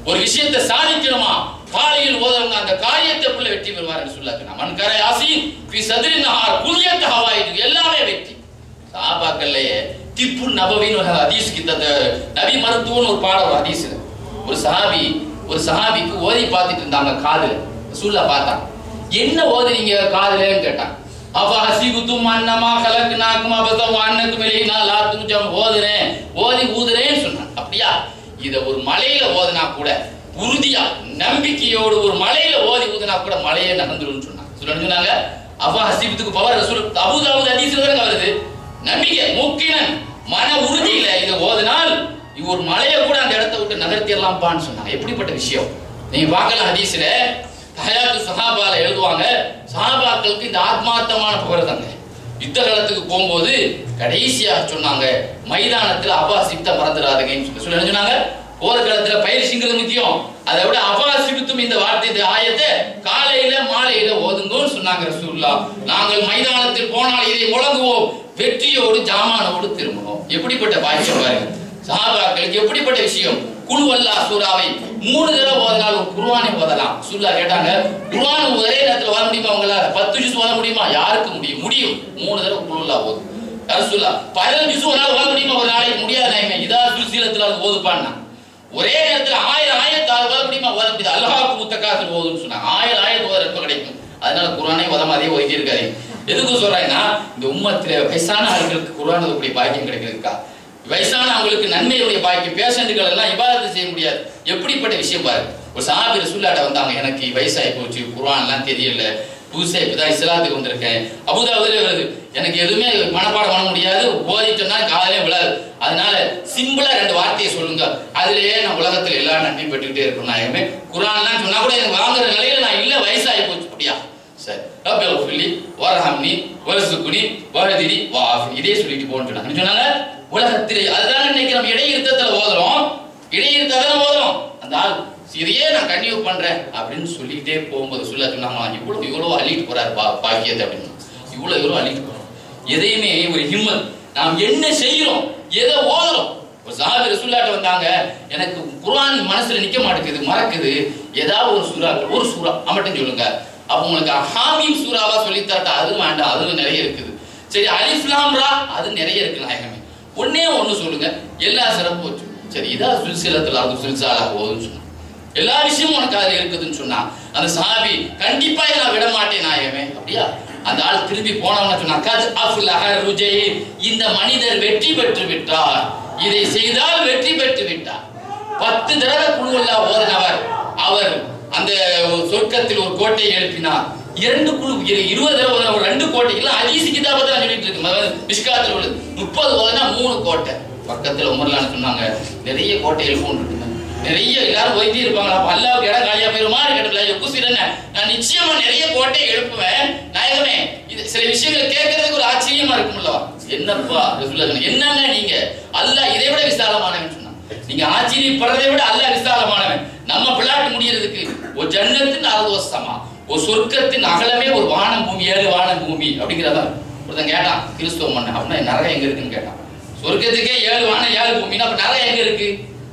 Speaker 2: ஒரு விஷயத்தை சாதிக்கணுமா காலையில் ஓதவங்க அந்த காரியத்தைக்குள்ள வெற்றி பெறுவார்னு சொல்லாங்க மண் கரை ஆசி பி சதுரி நகார் குலியத்த ஹவாயிது எல்லாமே வெற்றி சாபாக்கள்லயே திப்பு நபவின்னு ஒரு ஹதீஸ் கிட்ட நபி மருத்துவம்னு ஒரு பாடம் ஒரு ஹதீஸ் ஒரு சஹாபி ஒரு சஹாபிக்கு ஓதி பார்த்துட்டு இருந்தாங்க காதுல ரசூல்லா பார்த்தான் என்ன ஓதுறீங்க காதுலன்னு கேட்டான் அப்ப ஹசிகுத்தும் அன்னமா கலக்குனாக்கும் அபதம் அன்னக்கு மேலே லாத்தும் ஜம் ஓதுறேன் ஓதி ஊதுறேன்னு சொன்னான் அப்படியா இத ஒரு மலையில ஓதுனா கூட உறுதியா நம்பிக்கையோடு ஒரு மலையில ஓதி ஊதுனா கூட மலையே நகர்ந்துடும் சொன்னான் சொல்லணும் சொன்னாங்க அப்ப ஹசிபத்துக்கு பவர் ரசூல் அபுதாபுத் ஹதீஸ்ல தானே வருது நம்பிக்கை முக்கினன் மன உறுதியில இதை ஓதினால் இவ் ஒரு மலையை கூட அந்த இடத்தை விட்டு நகர்த்திடலாம்ப்பான்னு சொன்னாங்க எப்படிப்பட்ட விஷயம் நீங்க பார்க்கலாம் ஹதீஸ்ல ஹயாத்து சஹாபால எழுதுவாங்க சஹாபாக்களுக்கு இந்த ஆத்மார்த்தமான புகழ் தாங்க யுத்த காலத்துக்கு போகும்போது கடைசியா சொன்னாங்க மைதானத்துல அபாசிப்த மறந்துடாதீங்கன்னு சொல்லி சொல்லி என்ன சொன்னாங்க போர்க்களத்துல பயிற்சிங்கிறது முக்கியம் அதை விட அபாசிபித்தும் இந்த வார்த்தை இந்த ஆயத்தை காலையில மாலையில ஓதுங்கன்னு சொன்னாங்க ரசூல்லா நாங்கள் மைதானத்தில் போனால் இதை முழங்குவோம் வெற்றியோடு ஜாமானோடு திரும்பணும் எப்படிப்பட்ட பாக்கியம் பாருங்க சஹாபாக்களுக்கு எப்படிப்பட்ட விஷயம் குழு அல்லா சூறாவை மூணு தடவை ஓதினால் ஒரு குர்ஆனை ஓதலாம் சுல்லா கேட்டாங்க குர்ஆன் ஒரே நேரத்துல ஓத முடியுமா உங்களால பத்து ஜூஸ் ஓத முடியுமா யாருக்கு முடியும் முடியும் மூணு தடவை குழு அல்லா ஓதும் ரசூல்லா பதினஞ்சு ஜூஸ் ஒரு நாள் ஓத முடியுமா ஒரு நாளைக்கு முடியாது நாயமே இதா சுசீலத்துல அது ஓதுப்பான்னா ஒரே நேரத்துல ஆயிரம் ஆயிரத்தாறு ஓத முடியுமா ஓத முடியாது அல்லாஹ்வுக்கு முத்தக்காத்தில் ஓதுன்னு சொன்னாங்க ஆயிரம் ஆயிரம் ஓத எப்ப கிடைக்கும் அதனால குர்ஆனை ஓதமாதே ஒதுக்கி இருக்காரு எதுக்கு சொல்றேன்னா இந்த உம்மத்துல வயசான ஆட்களுக்கு குர்ஆன் ஓதக்கூடிய பாக்கியம் கிடைக்கிறதுக்கா வயசான அவங்களுக்கு நன்மையுடைய பாக்கியம் பேஷண்ட்டுகள் எல்லாம் இபாதத்து செய்ய முடியாது எப்படிப்பட்ட விஷயம் பாரு ஒரு சாபி ரசூல்லாட்ட வந்தாங்க எனக்கு வயசாகி போச்சு குர்ஆன்லாம் தெரியல புதுசா இப்பதான் இஸ்லாத்துக்கு வந்திருக்கேன் அபுதாபுல வருது எனக்கு எதுவுமே மனப்பாடம் பண்ண முடியாது ஓதிட்டோம்னா காலையே விழாது அதனால சிம்பிளா ரெண்டு வார்த்தையை சொல்லுங்க அதுலயே நான் உலகத்துல எல்லா நன்மையும் பெற்றுக்கிட்டே இருக்கணும் நாயகமே குரான்லாம் சொன்னா கூட எனக்கு வாங்குற நிலையில நான் இல்ல வயசாகி போச்சு அப்படியா சரி ரப்பில் ஃபில்லி வரஹம்னி வரசுக்குனி வரதிரி வாஃபி இதே சொல்லிட்டு போன்னு சொன்னாங்க என்ன சொன்னாங்க உலகத்திலே அதுதான் இன்னைக்கு நம்ம இடையிருத்தத்துல ஓதுறோம் இடையிருத்தத்துல ஓதுறோம் அந்த ஆள் இதையே நான் கன்டினியூ பண்றேன் அப்படின்னு சொல்லிக்கிட்டே போகும்போது சொல்ல சொன்னாங்க இவ்வளவு இவ்வளவு அள்ளிட்டு போறாரு பா பாக்கியத்தை அப்படின்னு இவ்வளவு இவ்வளவு அள்ளிட்டு போறோம் எதையுமே ஒரு ஹிம்மத் நாம் என்ன செய்யறோம் எதை ஓதுறோம் ஒரு சாஹிப் ரசூல்லாட்ட வந்தாங்க எனக்கு குர்ஆன் மனசுல நிக்க மாட்டேங்குது மறக்குது ஏதாவது ஒரு சூறா ஒரு சூறா மட்டும் சொல்லுங்க அப்ப உங்களுக்கு ஹாமீம் சூறாவா சொல்லி தரட்டா அது வேண்டாம் அதுவும் நிறைய இருக்குது சரி அலிஃப் லாம் ரா அது நிறைய இருக்கு நாயகமே ஒண்ணே ஒண்ணு சொல்லுங்க எல்லா சிறப்பும் வச்சு சரி இதா சுல்சிலத்துல அது சுல்சாலா போகுதுன்னு சொன்னா எல்லா விஷயமும் உனக்கு அதுல இருக்குதுன்னு சொன்னா அந்த சாபி கண்டிப்பா இதை நான் விட மாட்டேன் நாயகமே அப்படியா அந்த ஆள் திரும்பி போனவன சொன்னா கத் அஃப்லஹ ருஜை இந்த மனிதர் வெற்றி பெற்று விட்டார் இதை செய்தால் வெற்றி பெற்று விட்டார் பத்து தடவை குழுவல்லா ஓதினவர் அவர் அந்த சொர்க்கத்தில் ஒரு கோட்டையை எழுப்பினார் இரண்டு குழு இரு- இருபது தடவை ஓதின ஒரு ரெண்டு கோட்டைகள் அதீசி கிதாபத்தை நான் சொல்லிட்டு இருக்கு மிஷ்காத்தில் உள்ளது முப்பது ஓதினா மூணு கோட்டை பக்கத்துல உமர்லான்னு சொன்னாங்க நிறைய கோட்டைகள் போன் இருக்குங்க நிறைய எல்லாரும் போயிட்டே இருப்பாங்க அப்ப அல்லாவுக்கு இடம் காலியா போயிருமா கேட்டல குசிர் என்ன நான் நிச்சயமா நிறைய கோட்டை எழுப்புவேன் நாயகமே இது சில விஷயங்களை கேட்கறதுக்கு ஒரு ஆச்சரியமா இருக்கும்ல என்னப்பா ரசூலுல்லாஹ் என்னங்க நீங்க அல்லாஹ் இதை விட விசாலமானவன் சொன்னான் நீங்க ஆச்சரியப்படுறதை விட அல்லாஹ் விசாலமானவன் நம்ம பிளாட் முடியறதுக்கு ஒரு ஜன்னத்தின் அறுவசமா ஒரு சொர்க்கத்தின் அகலமே ஒரு வானம் பூமி ஏழு வானம் பூமி அப்படிங்கிறத ஒருத்தன் கேட்டான் கிறிஸ்துவ மன்னன் அப்படின்னா நரகம் எங்க இருக்குன்னு கேட்டான் சொர்க்கத்துக்கே ஏழு வானம் ஏழு பூமின்னா அப்ப நரகம் எங்க இருக்கு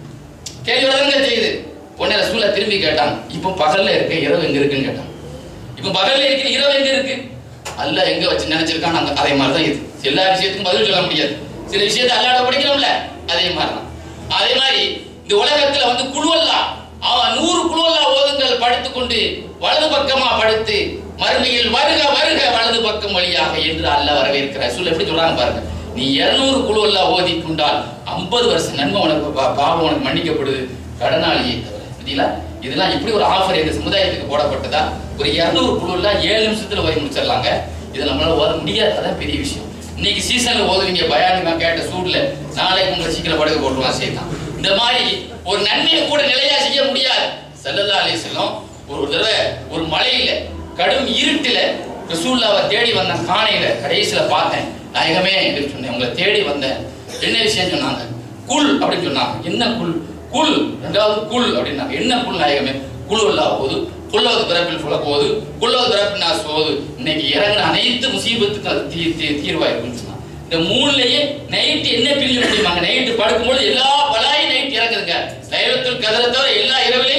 Speaker 2: கேள்வி வரதாங்க செய்யுது உடனே ரசூலா திரும்பி கேட்டான் இப்போ பகல்ல இருக்க இரவு எங்க இருக்குன்னு கேட்டான் இப்போ பகல்ல இருக்கிற இரவு எங்க இருக்கு அல்லாஹ் எங்க வச்சு நினைச்சிருக்கான் அந்த அதே மாதிரி தான் இது எல்லா விஷயத்துக்கும் பதில் சொல்ல முடியாது சில விஷயத்தை அல்லாட படிக்கிறோம்ல அதே மாதிரி தான் அதே மாதிரி இந்த உலகத்துல வந்து குழுவல்லா அவன் நூறு குழுவல்லா ஓதுங்கள் படுத்துக்கொண்டு வலது பக்கமா படுத்து மறுமையில் வருக வருக வலது பக்கம் வழியாக என்று அல்லாஹ் வரவேற்கிறார் சொல்ல எப்படி சொல்றாங்க பாருங்க நீ இருநூறு குழுவல்லா ஓதி கொண்டால் ஐம்பது வருஷம் நன்மை உனக்கு பா- பாவம் உனக்கு மன்னிக்கப்படுது கடனாளியை தவிர புரியல இதெல்லாம் இப்படி ஒரு ஆஃபர் எங்க சமுதாயத்துக்கு போடப்பட்டதா ஒரு இருநூறு குழுல ஏழு நிமிஷத்துல ஓதி முடிச்சிடலாங்க இதை நம்மளால ஓத முடியாது அதான் பெரிய விஷயம் இன்னைக்கு சீசன்ல ஓதுவீங்க பயானி நான் கேட்ட சூட்ல நாளைக்கு உங்களை சீக்கிரம் படுக்க போட்டுருவான் செய்தான் இந்த மாதிரி ஒரு நன்மையை கூட நிலையா செய்ய முடியாது செல்லல்லா அலி செல்லம் ஒரு தடவை ஒரு மலையில கடும் இருட்டுல ரசூல்லாவை தேடி வந்த காணையில கடைசியில பார்த்தேன் நாயகமே என்று சொன்னேன் உங்களை தேடி வந்தேன் என்ன விஷயம் சொன்னாங்க குல் அப்படின்னு சொன்னாங்க என்ன குல் குல் ரெண்டாவது குல் அப்படின்னாங்க என்ன குல் நாயகமே குழு இல்லா போது குள்ளவது பிறப்பில் புல போது குள்ளவது பிறப்பில் நான் போது இன்னைக்கு இறங்கின அனைத்து முசீபத்துக்கும் அது தீ தீ தீர்வாயிருக்குன்னு சொன்னாங்க இந்த மூணுலயே நைட் என்ன பிரிஞ்சு முடியுமாங்க நைட்டு படுக்கும்போது எல்லா பலாயும் நைட் இறங்குதுங்க லைலத்துல் கதரை தவிர எல்லா இரவிலையும்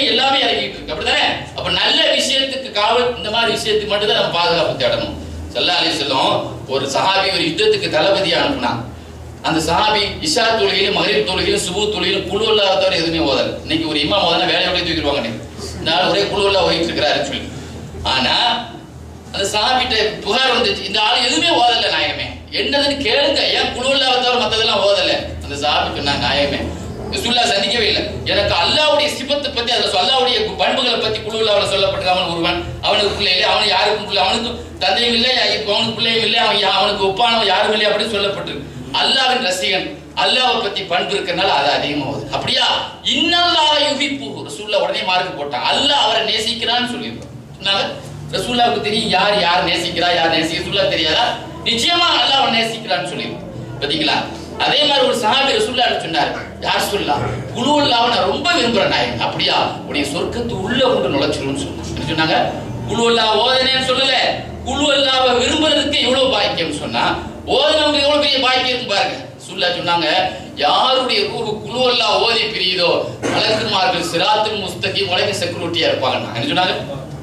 Speaker 2: மாதிரி விஷயத்துக்கு மட்டும் தான் நம்ம பாதுகாப்பு தேடணும் சல்லா அலி செல்லம் ஒரு சஹாபி ஒரு யுத்தத்துக்கு தளபதியா அனுப்புனா அந்த சஹாபி இஷா தொழுகையிலும் மகரிப் தொழுகையிலும் சுபு தொழுகையிலும் குழு இல்லாதவரை எதுவுமே ஓதல இன்னைக்கு ஒரு இமாம் ஓதனா வேலையோட தூக்கிடுவாங்க இன்னைக்கு. இந்த ஆள் ஒரே குழுவில் ஓடிட்டு இருக்கிறாருன்னு சொல்லி ஆனா அந்த சஹாபிட்ட புகார் வந்துச்சு இந்த ஆள் எதுவுமே ஓதல நாயகமே என்னதுன்னு கேளுங்க ஏன் குழு இல்லாதவரை மத்ததெல்லாம் ஓதல அந்த சஹாபி சொன்னாங்க நாயகமே ரசூல்லா சந்திக்கவே இல்லை எனக்கு அல்லாவுடைய சிபத்தை பத்தி அதுல அல்லாவுடைய பண்புகளை பத்தி குழுவில் அவனை சொல்லப்பட்டிருக்காமல் ஒருவன் அவனுக்கு பிள்ளை இல்லை அவனுக்கு யாருக்கும் பிள்ளை அவனுக்கு தந்தையும் இல்லை இப்ப அவனுக்கு பிள்ளையும் இல்லை அவன் யா- அவனுக்கு ஒப்பானவன் யாரும் இல்லை அப்படின்னு சொல்லப்பட்டிருக்கு அல்லாவின் ரசிகன் அல்லாவை பத்தி பண்பு இருக்கறனால அது அதிகமா வருது அப்படியா இன்னல்லா யுஹிப்பு ரசூல்லா உடனே மார்க் போட்டான் அல்லாஹ் அவரை நேசிக்கிறான்னு சொல்லியிருக்கான் சொன்னாங்க ரசூல்லாவுக்கு தெரியும் யார் யார் நேசிக்கிறா யார் நேசிக்க ரசூல்லா தெரியாதா நிச்சயமா அல்லாஹ் அவன் நேசிக்கிறான்னு சொல்லியிருக்கான் பாத்தீங்களா அதே மாதிரி ஒரு சஹாபி ரசூல்லா சொன்னார் யார் சொல்லா குழுவல்லாவை நான் ரொம்ப விரும்புறேன் நாயன் அப்படியா உடைய சொர்க்கத்து உள்ள கொண்டு நுழைச்சிரும்னு சொன்னாங்க என்ன சொன்னாங்க குழுவல்லா ஓதனேன்னு சொல்லல குழுவல்லாவை விரும்புறதுக்கு எவ்வளவு பாக்கியம் சொன்னா ஓதனவங்க எவ்வளவு பெரிய பாக்கியம் இருக்கு பாருங்க சுல்லா சொன்னாங்க யாருடைய ரூஹு குழுவல்லா ஓதி பிரியுதோ மலக்குமார்கள் சிராத்துல் முஸ்தகி உலக செக்யூரிட்டியா இருப்பாங்க என்ன சொன்னாங்க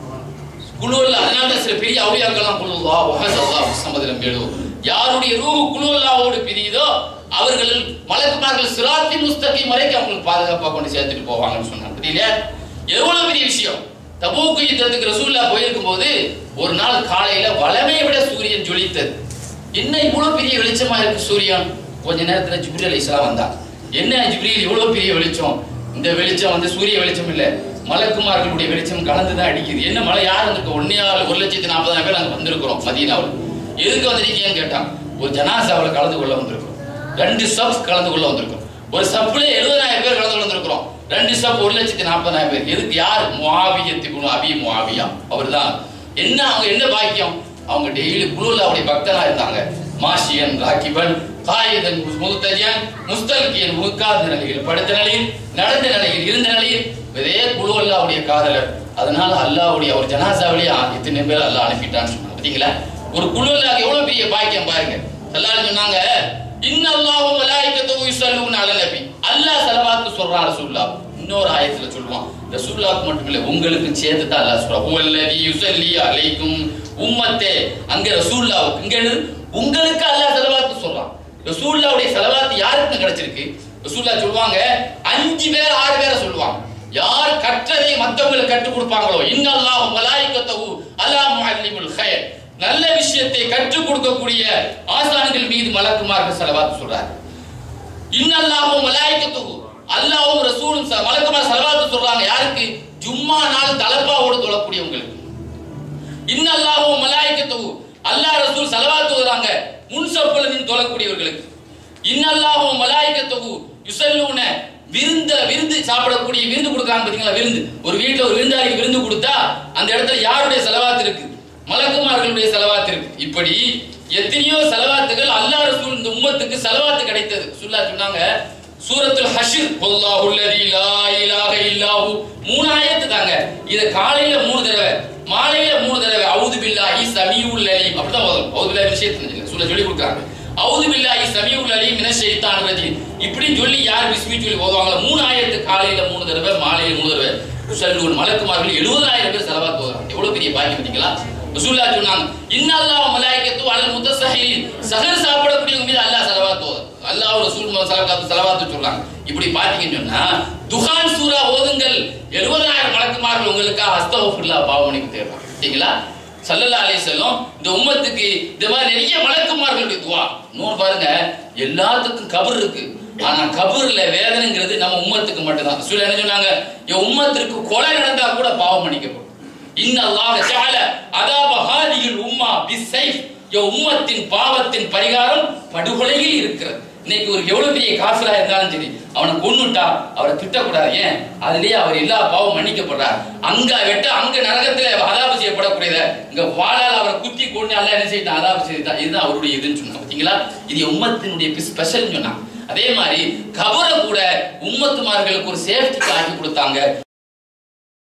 Speaker 2: குழுவல்ல அதனால தான் சில பெரிய அவுளியாக்கெல்லாம் குழுவா வஹசல்லா சம்மதிலம் பேடு யாருடைய ரூஹு குழுவல்லாவோடு பிரியுதோ அவர்கள் மலக்குமார்கள் சிராத்தி முஸ்தகீம் வரைக்கும் அவங்களுக்கு பாதுகாப்பா கொண்டு சேர்த்துட்டு போவாங்கன்னு சொன்னாங்க தெரியல எவ்வளவு பெரிய விஷயம் தபூக்கு யுத்தத்துக்கு ரசூல்லா போயிருக்கும் போது ஒரு நாள் காலையில வளமையை விட சூரியன் ஜொலித்தது என்ன இவ்வளவு பெரிய வெளிச்சமா இருக்கு சூரியன் கொஞ்ச நேரத்துல ஜிப்ரீல் அலைஹிஸ்ஸலாம் வந்தா என்ன ஜிப்ரீல் இவ்வளவு பெரிய வெளிச்சம் இந்த வெளிச்சம் வந்து சூரிய வெளிச்சம் இல்ல மலக்குமார்களுடைய வெளிச்சம் கலந்து தான் அடிக்குது என்ன மழை யார் வந்திருக்கு ஒன்னே ஆள் ஒரு லட்சத்தி நாற்பதாயிரம் பேர் நாங்க வந்திருக்கிறோம் மதீனாவில் எதுக்கு வந்திருக்கீங்கன்னு கேட்டான் ஒரு ஜனாசாவில் கலந்து கொள்ள வந்திருக்கிறோம் ரெண்டு சப் கலந்து கொள்ள வந்திருக்கிறோம் ஒரு சப்ல எழுபதாயிரம் பேர் கலந்து கொள்ள வந்திருக்கிறோம் ரெண்டு சப் ஒரு லட்சத்தி நாற்பதாயிரம் பேர் எதுக்கு யார் முவாவியத்துக்கு அபி முவாவியா அவர்தான் என்ன அவங்க என்ன பாக்கியம் அவங்க டெய்லி குழுல அவருடைய பக்தனா இருந்தாங்க மாஷியன் ராக்கிபன் காயிதன் முகுத்தஜன் முஸ்தல்கியன் முகாத நிலையில் படுத்த நிலையில் நடந்த நிலையில் இருந்த நிலையில் இதே குழு அல்லாவுடைய காதலர் அதனால அல்லாவுடைய ஒரு ஜனாசாவிலேயே இத்தனை பேர் அல்லாஹ் அனுப்பிட்டான்னு சொன்னாங்க பாத்தீங்களா ஒரு குழு அல்லாஹ் எவ்வளவு பெரிய பாக்கியம் பாருங்க எல்லாரும் சொன்னாங்க இன்னல்லாஹு மலாயிகத்துஹு யுஸல்லூன அலா நபி அல்லாஹ் ஸலவாத்து சொல்றான் ரசூலுல்லாஹ் இன்னொரு ஆயத்துல சொல்லுவான் ரசூலுல்லாஹ்க்கு மட்டும் இல்ல உங்களுக்கும் சேர்த்து தான் அல்லாஹ் சொல்றான் ஹுவல்லதி யுஸல்லி அலைக்கும் உம்மத்தே அங்க ரசூலுல்லாஹ்வுக்கு இங்க என்னது உங்களுக்கு அல்லாஹ் ஸலவாத்து சொல்றான் ரசூலுல்லாஹ்வுடைய ஸலவாத்து யாருக்கு கிடைச்சிருக்கு ரசூலுல்லாஹ் சொல்லுவாங்க அஞ்சு பேர் ஆறு பேரை சொல்லுவாங்க யார் கற்றதை மத்தவங்களுக்கு கற்றுக் கொடுப்பாங்களோ இன்னல்லாஹு மலாயிகத்துஹு அலா முஅல்லிமுல் கைர் நல்ல விஷயத்தை கற்றுக் கொடுக்கக்கூடிய ஆசான்கள் மீது மலக்குமார்கள் செலவாத்து சொல்றார் இன்னல்லாஹும் மலாய்க்கத்துஹு அல்லாஹ்வும் ரசூலும் ச- மலக்குமார் செலவாத்து சொல்றாங்க யாருக்கு ஜும்மா நாள் தலப்பாவோடு தொழக்கூடியவங்களுக்கு இன்னல்லாஹும் மலாய்க்கத்துஹு அல்லாஹ் ரசூல் செலவாத்து வராங்க முன் சொற்பல நின்று தொழக்கூடியவர்களுக்கு இன்னல்லாஹும் மலாய்க்கத்துஹு யுசல்லூன விருந்த விருந்து சாப்பிடக்கூடிய விருந்து கொடுக்குறாங்க பாத்தீங்களா விருந்து ஒரு வீட்ல ஒரு விருந்தாளிக்கு விருந்து கொடுத்தா அந்த இடத்துல யாருடைய செலவாத்து இருக்கு மலக்குமார்களுடைய செலவாத்து இருக்கு இப்படி எத்தனையோ செலவாத்துகள் அல்லாஹ் ரசூல் இந்த உம்மத்துக்கு செலவாத்து கிடைத்தது சுல்லா சொன்னாங்க சூரத்துல் ஹஷிர் வல்லாஹு அல்லதி லா இலாஹ இல்லாஹு மூணு ஆயத்து தாங்க இத காலையில மூணு தடவை மாலையில மூணு தடவை அவுது பில்லாஹி சமீஉல் அலீம் அப்படிதான் ஓதணும் அவுது பில்லாஹி விஷயத்தை சொல்ல சொல்லி கொடுக்குறாங்க அவுது பில்லாஹி சமீஉல் அலீம் மினஷ் ஷைத்தானிர் ரஜீம் இப்படி சொல்லி யார் பிஸ்மி சொல்லி ஓதுவாங்களோ மூணு ஆயத்து காலையில மூணு தடவை மாலையில மூணு தடவை சல்லூன் மலக்குமார்கள் எழுபதாயிரம் பேர் செலவாத்து ஓதுறாங்க எவ்வளவு பெரிய பாக்கியம் பார்த்தீங்களா ரசூல்லா சொன்னாங்க இன்னல்லாஹ் மலாயிகத்து அலல் முத்தஸஹிலின் சஹர் சாப்பிடக்கூடியவங்க மீது அல்லாஹ் செலவாத்து ஓதும் அல்லாஹ் ரசூல் செலவாத்து செலவாத்து சொல்றாங்க இப்படி பாத்தீங்கன்னு சொன்னா துஹான் சூரா ஓதுங்கள் எழுபதாயிரம் மலக்குமார்கள் உங்களுக்காக அஸ்தகுஃபிருல்லாஹ் பாவமணிக்கு தேடுறாங்க சரிங்களா சல்லல்லா அலைஹி செல்லம் இந்த உம்மத்துக்கு இந்த மாதிரி நிறைய மலக்குமார்களுடைய துவா இன்னொரு பாருங்க எல்லாத்துக்கும் கபர் இருக்கு ஆனா கபூர்ல வேதனைங்கிறது நம்ம உம்மத்துக்கு மட்டும்தான் ரசூல் என்ன சொன்னாங்க என் உம்மத்திற்கு கொலை நடந்தா கூட பாவம் மன்னிக்கப்படும் இன்னல்லாஹ ஜஅல அதாப ஹாதியில் உம்மா பிஸ்ஸைஃப் என் உம்மத்தின் பாவத்தின் பரிகாரம் படுகொலையில் இருக்கிறது இன்னைக்கு ஒரு எவ்வளவு பெரிய காஃபிரா இருந்தாலும் சரி அவனை கொன்னுட்டா அவரை திட்டக்கூடாது ஏன் அதுலயே அவர் எல்லா பாவம் மன்னிக்கப்படுறார் அங்க வெட்ட அங்க நரகத்துல அதாபு செய்யப்படக்கூடியத இங்க வாழால் அவரை குத்தி கொண்டு எல்லாம் என்ன செய்யணும் அதாபு செய்தான் இதுதான் அவருடைய இதுன்னு சொன்னாங்க பாத்தீங்களா இது உம்மத்தினுடைய ஸ்பெஷல் சொன்னாங்க அதே மாதிரி கபரை கூட உம்மத்துமார்களுக்கு ஒரு சேஃப்டிக்கு ஆக்கி கொடுத்தாங்க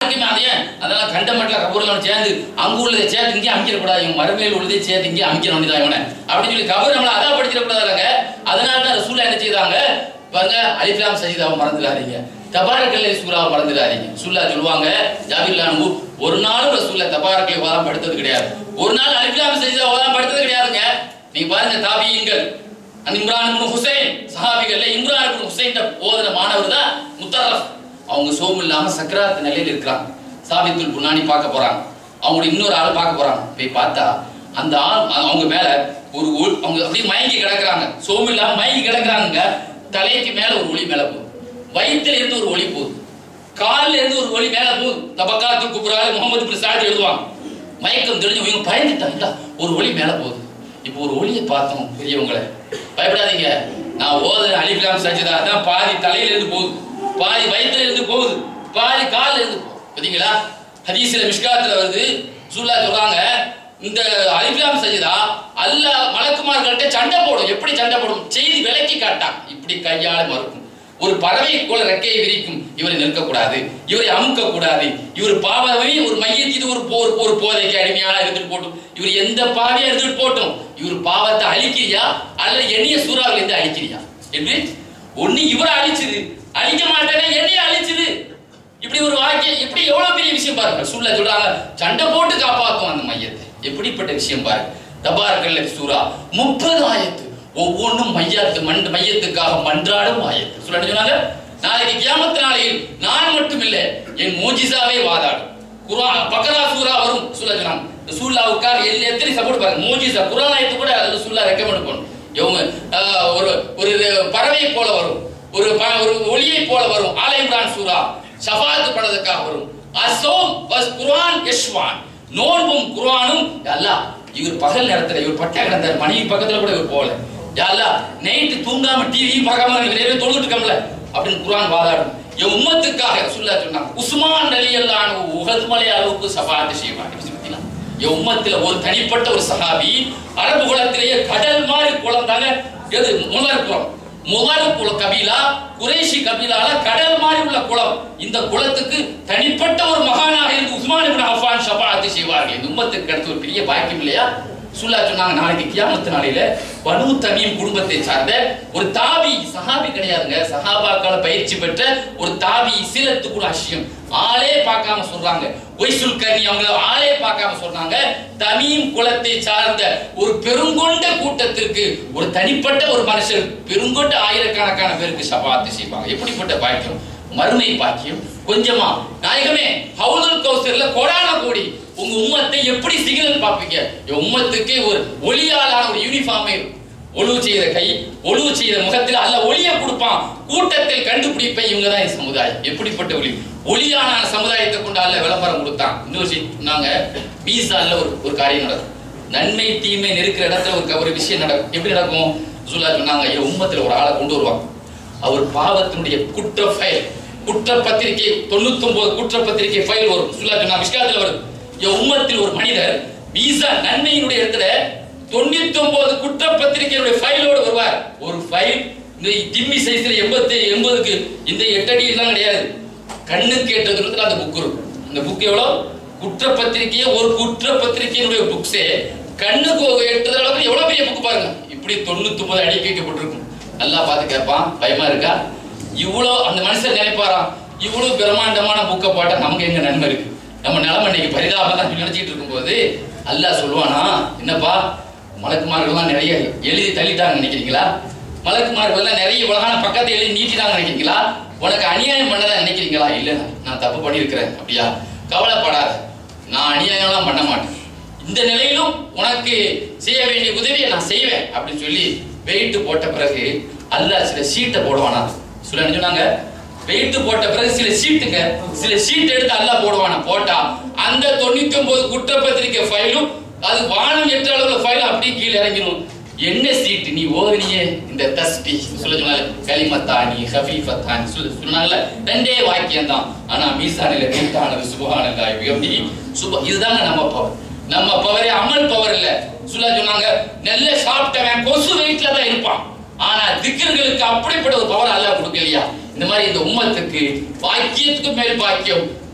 Speaker 2: யாருக்குமே அதே அதெல்லாம் கண்டமட்டில் கபூர்ல சேர்ந்து அங்க உள்ளதை சேர்த்து இங்கே அமைக்கிற கூடாது இவன் மறுமையில் உள்ளதை சேர்த்து இங்கே அமைக்கிற வேண்டியதான் இவனை அப்படின்னு சொல்லி கபூர் நம்மள அதான் படிச்சிட கூடாதுங்க அதனால தான் ரசூலா என்ன செய்தாங்க பாருங்க அலிஃபிலாம் சஜிதாவை மறந்துடாதீங்க தபாரக்கல்லை சூறாவை மறந்துடாதீங்க சுல்லா சொல்லுவாங்க ஜாபிர்லானு ஒரு நாளும் ரசூல்ல தபாரக்கலை ஓதாம படுத்தது கிடையாது ஒரு நாள் அலிஃபிலாம் சஜிதா ஓதாம படுத்தது கிடையாதுங்க நீங்க பாருங்க தாபியீன்கள் அந்த இம்ரான் இப்னு ஹுசைன் சஹாபிகள்ல இம்ரான் இப்னு ஹுசைன் ஓதுன மாணவர் தான் முத்தரஃப் அவங்க சோம் இல்லாம சக்கராத் நிலையில் இருக்கிறாங்க சாபித்துல் புனானி பார்க்க போறாங்க அவங்களோட இன்னொரு ஆள் பார்க்க போறாங்க போய் பார்த்தா அந்த ஆள் அவங்க மேல ஒரு ஒளி- அவங்க அப்படியே மயங்கி கிடக்குறாங்க சோம் இல்லாம மயங்கி கிடக்குறாங்க தலைக்கு மேல ஒரு ஒளி மேல போகுது வயிற்றுல இருந்து ஒரு ஒளி போகுது கால்ல இருந்து ஒரு ஒளி மேல போகுது தபக்காத்து குப்ரால முகமது பின் சாதி எழுதுவாங்க மயக்கம் தெரிஞ்சு இவங்க பயந்துட்டாங்க ஒரு ஒளி மேல போகுது இப்போ ஒரு ஒளியை பார்த்தோம் பெரியவங்களை பயப்படாதீங்க நான் ஓதுற அலிஃபிலாம் சஜிதா தான் பாதி தலையில இருந்து போகுது பாதி வயிற்றுல இருந்து போகுது பாதி கால்ல இருந்து போகுது பாத்தீங்களா ஹதீஸ்ல மிஷ்காத்துல வருது சூல்லா சொல்றாங்க இந்த அலிஃபிலாம் சஜிதா அல்லாஹ் மலக்குமார்கள்ட்ட சண்டை போடும் எப்படி சண்டை போடும் செய்தி விலக்கி காட்டான் இப்படி கையால மறுக்கும் ஒரு பறவை போல ரெக்கையை விரிக்கும் இவரை நிற்கக்கூடாது இவரை அமுக்க கூடாது இவர் பாவமே ஒரு மையத்து இது ஒரு போர் ஒரு போதைக்கு அடிமையான இருந்துட்டு போட்டும் இவர் எந்த பாவையா இருந்துட்டு போட்டும் இவர் பாவத்தை அழிக்கிறியா அல்லது எண்ணிய சூறாவில இருந்து அழிக்கிறியா என்று ஒண்ணு இவரை அழிச்சுது அழிக்க மாட்டேனே என்னைய அழிச்சுது இப்படி ஒரு வாக்கியம் எப்படி எவ்வளவு பெரிய விஷயம் பாருங்க சூழ்ல சொல்றாங்க சண்டை போட்டு காப்பாத்தும் அந்த மையத்தை எப்படிப்பட்ட விஷயம் பாருங்க தபாரக்கல்ல சூரா முப்பது ஆயத்து ஒவ்வொன்றும் மையத்து மண் மையத்துக்காக மன்றாடும் ஆயத்து சொல்ல சொன்னாங்க நாளைக்கு கியாமத்து நாளையில் நான் மட்டும் இல்ல என் மோஜிசாவே வாதாடும் குர்ஆன் பக்கரா சூரா வரும் சொல்ல சொன்னாங்க இந்த சூல்லாவுக்காக எல்ல எத்தனை சப்போர்ட் பாருங்க மோஜிசா குர்ஆன் ஆயத்து கூட அது சூல்லா ரெக்கமெண்ட் பண்ணும் இவங்க ஆஹ், ஒரு ஒரு இது பறவை போல வரும் ஒரு ப- ஒரு ஒளியை போல வரும் ஆலை இம்ரான் சூரா ஷஃபாத்து பண்ணதுக்காக வரும் அசோம் வஸ் குர்ஆன் யஷ்வான் நோன்பும் குர்ஆனும் அல்லாஹ் இவர் பகல் நேரத்துல இவர் பட்டா கிடந்தார் மனைவி பக்கத்துல கூட இவர் போகல யா அல்லாஹ் நைட்டு தூங்காம டிவியும் பார்க்காம இவர் நிறைய தொழுதுட்டு இருக்கோம்ல அப்படின்னு குர்ஆன் வாதாடும் என் உம்மத்துக்காக ரசூலுல்லாஹ் சொன்னாங்க உஸ்மான் ரலியல்லாஹு உஹது மலை அளவுக்கு ஷஃபாத்து செய்வாங்க பார்த்தீங்களா என் உம்மத்துல ஒரு தனிப்பட்ட ஒரு சஹாபி அரபு குலத்திலேயே கடல் மாதிரி குளம் எது முலர் குளம் முலர் குல கபீலா குறைஷி கபீலால கடல் மாதிரி உள்ள குளம் இந்த குளத்துக்கு தனிப்பட்ட ஒரு மகானாக இருந்து உஸ்மான் இப்னு அஃபான் ஷஃபாஅத் செய்வார்கள் இந்த உம்மத்துக்கு கிடைத்த ஒரு பெரிய பாக்கியம் இல்லையா சுல்லா சொன்னாங்க நாளைக்கு கியாமத்து நாளையில பனு தமீம் குடும்பத்தை சார்ந்த ஒரு தாபி சஹாபி கிடையாதுங்க சஹாபாக்கால பயிற்சி பெற்ற ஒரு தாபி சீலத்து கூட அஷ்யம் ஆளே பார்க்காம சொல்றாங்க ஒய்சுல் கனி அவங்க ஆளே பார்க்காம சொன்னாங்க தமீம் குலத்தை சார்ந்த ஒரு பெருங்கொண்ட கூட்டத்திற்கு ஒரு தனிப்பட்ட ஒரு மனுஷன் பெருங்கொண்ட ஆயிரக்கணக்கான பேருக்கு சபாத்து செய்வாங்க எப்படிப்பட்ட பாக்கியம் மறுமை பாக்கியம் கொஞ்சமா நாயகமே ஹவுலுல் கௌசர்ல கோடான கோடி உங்க உம்மத்தை எப்படி சிக்னல் பார்ப்பீங்க என் உம்மத்துக்கு ஒரு ஒளியாலான ஒரு யூனிஃபார்மே ஒழுவு செய்த கை ஒழுவு செய்த முகத்தில் அல்ல ஒளியை கொடுப்பான் கூட்டத்தில் கண்டுபிடிப்பை இவங்க தான் என் சமுதாயம் எப்படிப்பட்ட ஒளி ஒளியான சமுதாயத்தை கொண்டு அல்ல விளம்பரம் கொடுத்தான் இன்னொரு செய்தி சொன்னாங்க மீசான்ல ஒரு ஒரு காரியம் நடக்கும் நன்மை தீமை நெருக்கிற இடத்துல ஒரு க- ஒரு விஷயம் நடக்கும் எப்படி நடக்கும் சுல்லா சொன்னாங்க என் உம்மத்துல ஒரு ஆளை கொண்டு வருவாங்க அவர் பாவத்தினுடைய குற்ற ஃபைல் குற்ற பத்திரிகை தொண்ணூத்தி ஒன்பது குற்ற பத்திரிகை ஃபைல் வரும் சுல்லா சொன்னா விஷயத்துல வருது என் உம்மத்தில் ஒரு மனிதர் வீசா நன்மையினுடைய இடத்துல தொண்ணூத்தி ஒன்பது குற்ற பத்திரிகையுடைய ஃபைலோடு வருவார் ஒரு ஃபைல் இந்த ஜிம்மி சைஸ்ல எண்பத்தி எண்பதுக்கு இந்த எட்டடி எல்லாம் கிடையாது கண்ணுக்கு எட்ட தூரத்துல அந்த புக் இருக்கும் அந்த புக் எவ்வளவு குற்ற பத்திரிகையே ஒரு குற்ற பத்திரிகையினுடைய புக்ஸே கண்ணுக்கு எட்டுற அளவுக்கு எவ்வளவு பெரிய புக் பாருங்க இப்படி தொண்ணூத்தி ஒன்பது அடிக்க வைக்கப்பட்டிருக்கும் நல்லா பார்த்து கேட்பான் பயமா இருக்கா இவ்வளோ அந்த மனுஷன் நினைப்பாராம் இவ்வளவு பிரம்மாண்டமான புக்கை போட்டா நமக்கு எங்க நன்மை இருக்கு நம்ம நிலைமை இன்னைக்கு பரிதாபம் தான் நினைச்சிட்டு இருக்கும்போது அல்லாஹ் சொல்லுவானா என்னப்பா மலக்குமார்கள்லாம் நிறைய எழுதி தள்ளிட்டாங்க நினைக்கிறீங்களா மலக்குமார்கள்லாம் நிறைய உலகான பக்கத்தை எழுதி நீட்டிட்டாங்க நினைக்கிறீங்களா உனக்கு அநியாயம் பண்ணதா நினைக்கிறீங்களா இல்ல நான் தப்பு பண்ணியிருக்கிறேன் அப்படியா கவலைப்படாத நான் அநியாயம்லாம் பண்ண மாட்டேன் இந்த நிலையிலும் உனக்கு செய்ய வேண்டிய உதவியை நான் செய்வேன் அப்படின்னு சொல்லி வெயிட் போட்ட பிறகு அல்லாஹ் சில சீட்டை போடுவானா சொல்ல சொன்னாங்க வெயிட் போட்ட பிறகு சில சீட்டுங்க சில சீட் எடுத்து அல்லாஹ் போடுவானா போட்டா அந்த தொண்ணூத்தி ஒன்பது குற்றப்பத்திரிக்கை ஃபைலும் அது வானம் எட்ட அளவுல ஃபைல் அப்படியே கீழே இறங்கிடும் என்ன சீட் நீ ஓதுனியே இந்த தஸ்பி சொல்ல சொன்னால கலிமத்தானி ஹபீஃபத்தானி சொல்ல சொன்னால ரெண்டே வாக்கியம் தான் ஆனா மீசானில நீட்டானது சுபஹானல்லாஹி வியம்தி சுப இதுதாங்க நம்ம பவர் நம்ம பவரே அமல் பவர் இல்ல சொல்ல சொன்னாங்க நல்ல சாப்பிட்டவன் கொசு வெயிட்ல தான் இருப்பான் ஆனா திக்கர்களுக்கு அப்படிப்பட்ட ஒரு பவர் அல்லாஹ் கொடுக்கலையா இந்த மாதிரி இந்த உம்மத்துக்கு பாக்கியத்துக்கு மேல் பாக்கியம்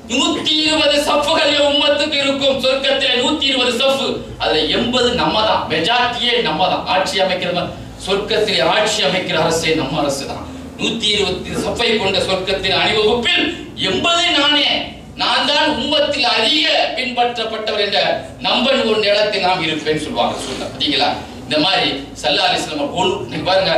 Speaker 2: நூத்தி இருபது சஃப்புகள் என் உம்மத்துக்கு இருக்கும் சொர்க்கத்திலே நூத்தி இருபது சஃப்பு அதுல எண்பது நம்ம தான் மெஜாரிட்டியே நம்ம தான் ஆட்சி அமைக்கிற சொர்க்கத்திலே ஆட்சி அமைக்கிற அரசே நம்ம அரசு தான் நூத்தி இருபத்தி சஃப்பை கொண்ட சொர்க்கத்தின் அணிவகுப்பில் எண்பது நானே நான் தான் உம்மத்தில் அதிக பின்பற்றப்பட்டவர் என்ற நம்பன் ஒரு இடத்தில் நாம் இருப்பேன்னு சொல்லுவாங்க சொல்ல பாத்தீங்களா இந்த மாதிரி சல்லா அலிஸ்லாம் ஒழு நீங்க பாருங்க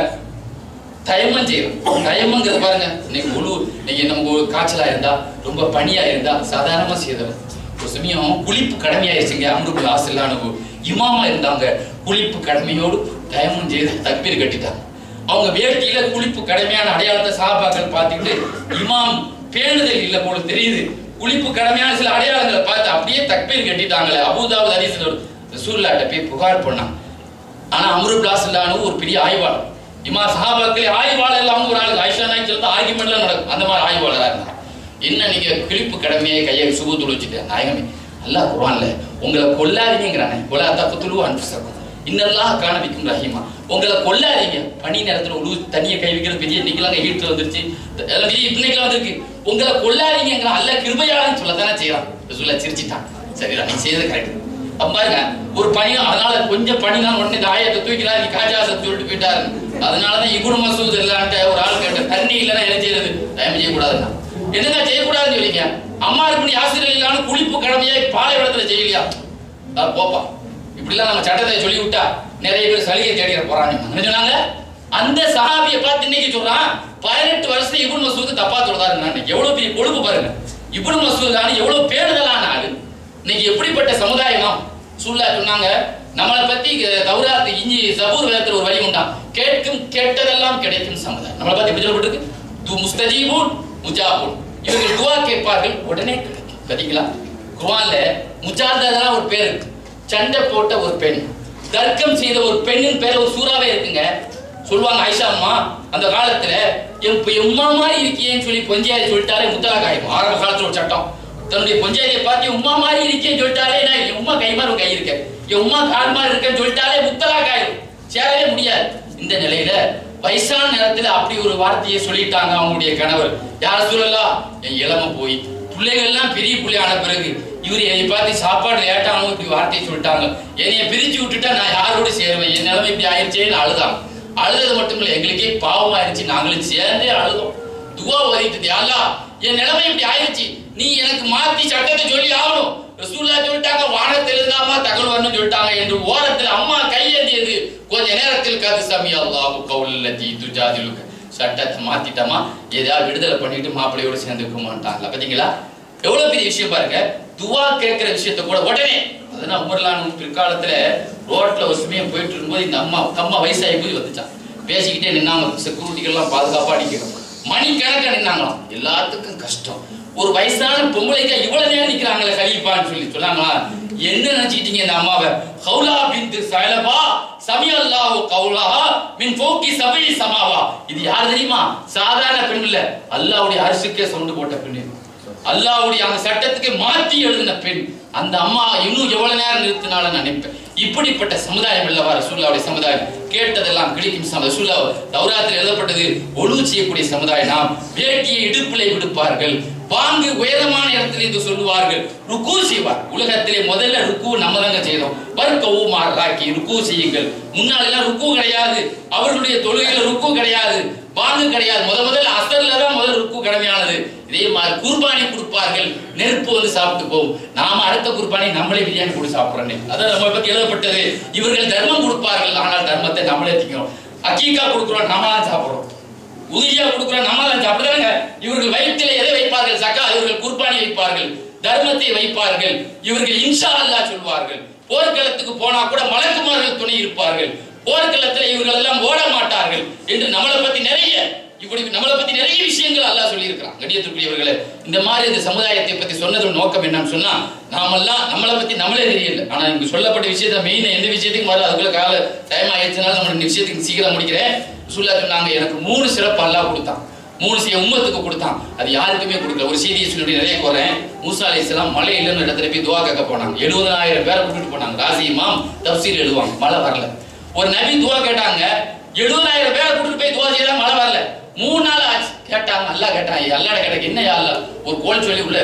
Speaker 2: தயமம் செய்யணும் தயமங்கிறது பாருங்க இன்னைக்கு முழு இன்னைக்கு நமக்கு ஒரு காய்ச்சலா இருந்தா ரொம்ப பனியா இருந்தா சாதாரணமா செய்தவர் ஒரு சமயம் குளிப்பு கடமையாயிருச்சுங்க அம்ருக்குள் ஆசில்லான இமாமா இருந்தாங்க குளிப்பு கடமையோடு தயமம் செய்து தக்பீர் கட்டிட்டாங்க அவங்க வேட்டியில குளிப்பு கடமையான அடையாளத்தை சாபாக்கள் பார்த்துக்கிட்டு இமாம் பேணுதல் இல்லை போல தெரியுது குளிப்பு கடமையான சில அடையாளங்களை பார்த்து அப்படியே தக்பீர் கட்டிட்டாங்களே அபுதாபு ஹதீஸ்ல ஒரு ரசூலுல்லாஹ்ட்ட போய் புகார் பண்ணான் ஆனா அம்ரு பிளாஸ்லானு ஒரு பெரிய ஆய்வாளர் இமா சஹாபாக்களே ஆய்வாளர் இல்லாம ஒரு ஆளு ஐஷா நாய் சொல்லிட்டு ஆர்குமெண்ட்லாம் நடக்கும் அந்த மாதிரி ஆய்வாளரா இருந்தாங்க என்ன நீங்க கிழிப்பு கடமையை கையை சுபூத்து வச்சுட்டு நாயகமே அல்லாஹ் குர்ஆன்ல உங்களை கொல்லாதீங்கிறானே கொலா தப்பத்துலு அன்புசக்கும் இன்னெல்லாம் காணவிக்கும் ரஹீமா உங்களை கொல்லாதீங்க பனி நேரத்துல உழு தண்ணியை கை வைக்கிறது பெரிய இன்னைக்கெல்லாம் ஹீட்டர் வந்துருச்சு எல்லாம் பெரிய இன்னைக்கெல்லாம் வந்திருக்கு உங்களை கொல்லாதீங்கிற அல்லாஹ் கிருபையாளன்னு சொல்லத்தானே செய்யறான் சொல்ல சிரிச்சிட்டான் சரிடா நீ செய்யறது கரெக்ட் அப்ப பாருங்க ஒரு பனி அதனால கொஞ்சம் பனிதான் உடனே இந்த ஆயத்தை தூக்கிடா நீ காஜாசத்தை சொல்லிட்டு போயிட்டாரு அதனாலதான் இகுரு மசூத் இல்லான்ட்டு ஒரு ஆள் கேட்ட தண்ணி இல்லைன்னா என்ன செய்யறது தயவு செய்யக்கூடாதுன்னா என்னங்க செய்யக்கூடாதுன்னு சொல்லிங்க அம்மா இப்படி ஆசிரியர் இல்லாம குளிப்பு கடமையை பாலைவனத்துல செய்யலையா அது போப்பா இப்படிலாம் நம்ம சட்டத்தை சொல்லி விட்டா நிறைய பேர் சலுகை தேடிட போறாங்க என்ன சொன்னாங்க அந்த சஹாபியை பார்த்து இன்னைக்கு சொல்றான் பதினெட்டு வருஷத்துல இபுன் மசூத் தப்பா சொல்றாரு நான் எவ்வளவு பெரிய கொழுப்பு பாருங்க இபுன் மசூத் எவ்வளவு பேருதலான ஆளு இன்னைக்கு எப்படிப்பட்ட சமுதாயமா சூல்லா சொன்னாங்க நம்மளை பத்தி தௌராத்து இஞ்சி சபூர் வேதத்துல ஒரு வழி உண்டா கேட்கும் கேட்டதெல்லாம் கிடைக்கும் சமுதாயம் நம்மளை பத்தி எப்படி சொல்லப்பட்டிருக்கு து முஸ்தஜீபூன் முஜாபூன் இவர்கள் துவா கேட்பார்கள் உடனே கிடைக்கும் பாத்தீங்களா குர்ஆன்ல முஜாதா ஒரு பேர் இருக்கு சண்டை போட்ட ஒரு பெண் தர்க்கம் செய்த ஒரு பெண்ணின் பேர் ஒரு சூறாவே இருக்குங்க சொல்லுவாங்க ஆயிஷா அம்மா அந்த காலத்துல என் இப்ப என் உம்மா மாதிரி இருக்கியேன்னு சொல்லி பொஞ்சியாரி சொல்லிட்டாலே முத்தலாக் ஆயிடும் ஆரம்ப காலத்துல ஒரு சட்டம் தன்னுடைய பொஞ்சாதியை பார்த்து என் உம்மா மாதிரி இருக்கேன்னு சொல்லிட்டாலே நான் என் உம்மா கை மாதிரி ஒரு கை இருக்கேன் என் உம்மா கால் மாதிரி இருக்கேன்னு சொல்லிட்டாலே முத்தலாக் ஆயிடும் சேரவே முடியாது இந்த நிலையில வயசான நேரத்துல அப்படி ஒரு வார்த்தையை சொல்லிட்டாங்க அவங்களுடைய கணவர் யார் சொல்லலாம் என் இளம போய் பிள்ளைகள் எல்லாம் பெரிய பிள்ளையான பிறகு இவர் என்னை பார்த்து சாப்பாடு லேட்டானவங்க இப்படி வார்த்தையை சொல்லிட்டாங்க என்னைய பிரிச்சு விட்டுட்டா நான் யாரோட சேருவேன் என் நிலைமை இப்படி ஆயிடுச்சேன்னு அழுதாங்க அழுதது மட்டும் இல்ல எங்களுக்கே பாவம் ஆயிடுச்சு நாங்களும் சேர்ந்தே அழுதோம் துவா ஓதிட்டு அல்லா என் நிலைமை இப்படி ஆயிடுச்சு நீ எனக்கு மாத்தி சட்டத்தை சொல்லி ஆகணும் ரசூல்லா சொல்லிட்டாங்க வானத்தில் இருந்தாமா தகவல் வரணும் சொல்லிட்டாங்க என்று ஓரத்தில் அம்மா கையேந்தியது கொஞ்ச நேரத்தில் காது சாமி அல்லாஹு கவுல்லதி துஜாதிலுக்கு சட்டத்தை மாத்திட்டமா ஏதாவது விடுதலை பண்ணிட்டு மாப்பிள்ளையோட சேர்ந்துக்க மாட்டாங்களா பாத்தீங்களா எவ்வளவு பெரிய விஷயம் பாருங்க துவா கேட்கிற விஷயத்த கூட உடனே அதனால உமர்லான் பிற்காலத்துல ரோட்ல ஒரு சமயம் போயிட்டு இருக்கும்போது இந்த அம்மா அம்மா வயசாகி போய் வந்துச்சான் பேசிக்கிட்டே நின்னாங்க செக்யூரிட்டிகள்லாம் பாதுகாப்பா அடிக்கணும் மணி கணக்கா நின்னாங்களாம் எல்லாத்துக்கும் கஷ்டம் ஒரு வயசான பொம்பளைக்கா இவ்வளவு நேரம் நிக்கிறாங்களே கலீஃபான்னு சொல்லி சொன்னாங்களா என்ன நினைச்சுக்கிட்டீங்க இந்த அம்மாவை ஹவுலா பின்து சலபா சமி அல்லாஹு கவுலாஹா மின் ஃபோக்கி சபை சமாவா இது யார் தெரியுமா சாதாரண பெண் இல்ல அல்லாஹ்வுடைய அரிசிக்கே சவுண்டு போட்ட பெண் இது. அல்லாஹ்வுடைய அந்த சட்டத்துக்கு மாத்தி எழுதின பெண் அந்த அம்மா இன்னும் எவ்வளவு நேரம் நிறுத்தினாலும் நான் நினைப்பேன் இப்படிப்பட்ட சமுதாயம் அல்லவா ரசூல்லாவுடைய சமுதாயம் கேட்டதெல்லாம் கிடைக்கும் சமுதாயம் ரசூல்லா தௌராத்தில் எழுதப்பட்டது ஒழுங்கு செய்யக்கூடிய சமுதாயம் நாம் வேட்டியை இடுப்பிலை விடுப்பார்கள் பாங்கு உயரமான இடத்துல இருந்து சொல்லுவார்கள் ருக்கு செய்வார் உலகத்திலே முதல்ல ருக்கு நம்ம தாங்க செய்தோம் வர்க்கவும் ராக்கி ருக்கு செய்யுங்கள் முன்னாள் எல்லாம் ருக்கு கிடையாது அவர்களுடைய தொழுகையில ருக்கு கிடையாது பாங்கு கிடையாது முத முதல்ல அசல்ல தான் முதல் ருக்கு கடமையானது இதே மாதிரி குர்பானி கொடுப்பார்கள் நெருப்பு வந்து சாப்பிட்டு போகும் நாம அடுத்த குர்பானி நம்மளே பிரியாணி கொடுத்து சாப்பிடுறோம் அதான் நம்ம பத்தி எழுதப்பட்டது இவர்கள் தர்மம் கொடுப்பார்கள் ஆனால் தர்மத்தை நம்மளே திக்கிறோம் அக்கீக்கா கொடுக்குறோம் நாம தான் சாப்பிடுறோம் உதிரியா கொடுக்குறோம் நம்ம தான் சாப்பிடுறாங்க இவர்கள் வயிற்றிலே எதை வைப்பார்கள் சக்கா இவர்கள் குர்பானி வைப்பார்கள் தர்மத்தை வைப்பார்கள் இவர்கள் இன்ஷா அல்லாஹ் சொல்வார்கள் போர்க்களத்துக்கு போனா கூட மலக்குமார்கள் துணை இருப்பார்கள் போர்க்களத்துல இவர்கள் எல்லாம் ஓட மாட்டார்கள் என்று நம்மளை பத்தி நிறைய இப்படி நம்மளை பத்தி நிறைய விஷயங்கள் அல்லாஹ் சொல்லி இருக்கிறான் கடியத்துக்குரியவர்களே இந்த மாதிரி இந்த சமுதாயத்தை பத்தி சொன்னதோட நோக்கம் என்னன்னு சொன்னா நாமெல்லாம் நம்மளை பத்தி நம்மளே தெரியல ஆனா இங்க சொல்லப்பட்ட விஷயத்த மெயின் எந்த விஷயத்துக்கும் வரல அதுக்குள்ள கால டைம் ஆயிடுச்சுனால நம்ம இந்த விஷயத்துக்கு சீக்கிரம் முடிக்கிறேன் சொல்லா சொன்னாங்க எனக்கு மூணு சிறப்பு அல்லாஹ் கொடுத்தான் மூணு செய்ய உம்மத்துக்கு கொடுத்தான் அது யாருக்குமே கொடுக்கல ஒரு செய்தியை சொல்லி நிறைய போறேன் மூசா அலைஹிஸ்ஸலாம் மழை இல்லைன்னு இடத்துல போய் துவா கேட்க போனாங்க எழுபதாயிரம் பேரை கூட்டிட்டு போனாங்க ராசி இமாம் தப்சீர் எழுதுவாங்க மழை வரல ஒரு நபி துவா கேட்டாங்க எழுபதாயிரம் பேரை கூட்டிட்டு போய் துவா செய்தா மழை வரல மூணு நாள் ஆச்சு கேட்டாங்க நல்லா கேட்டாங்க அல்லாட கேட்டாங்க என்ன அல்ல ஒரு கோல் சொல்லி உள்ள இருக்கான்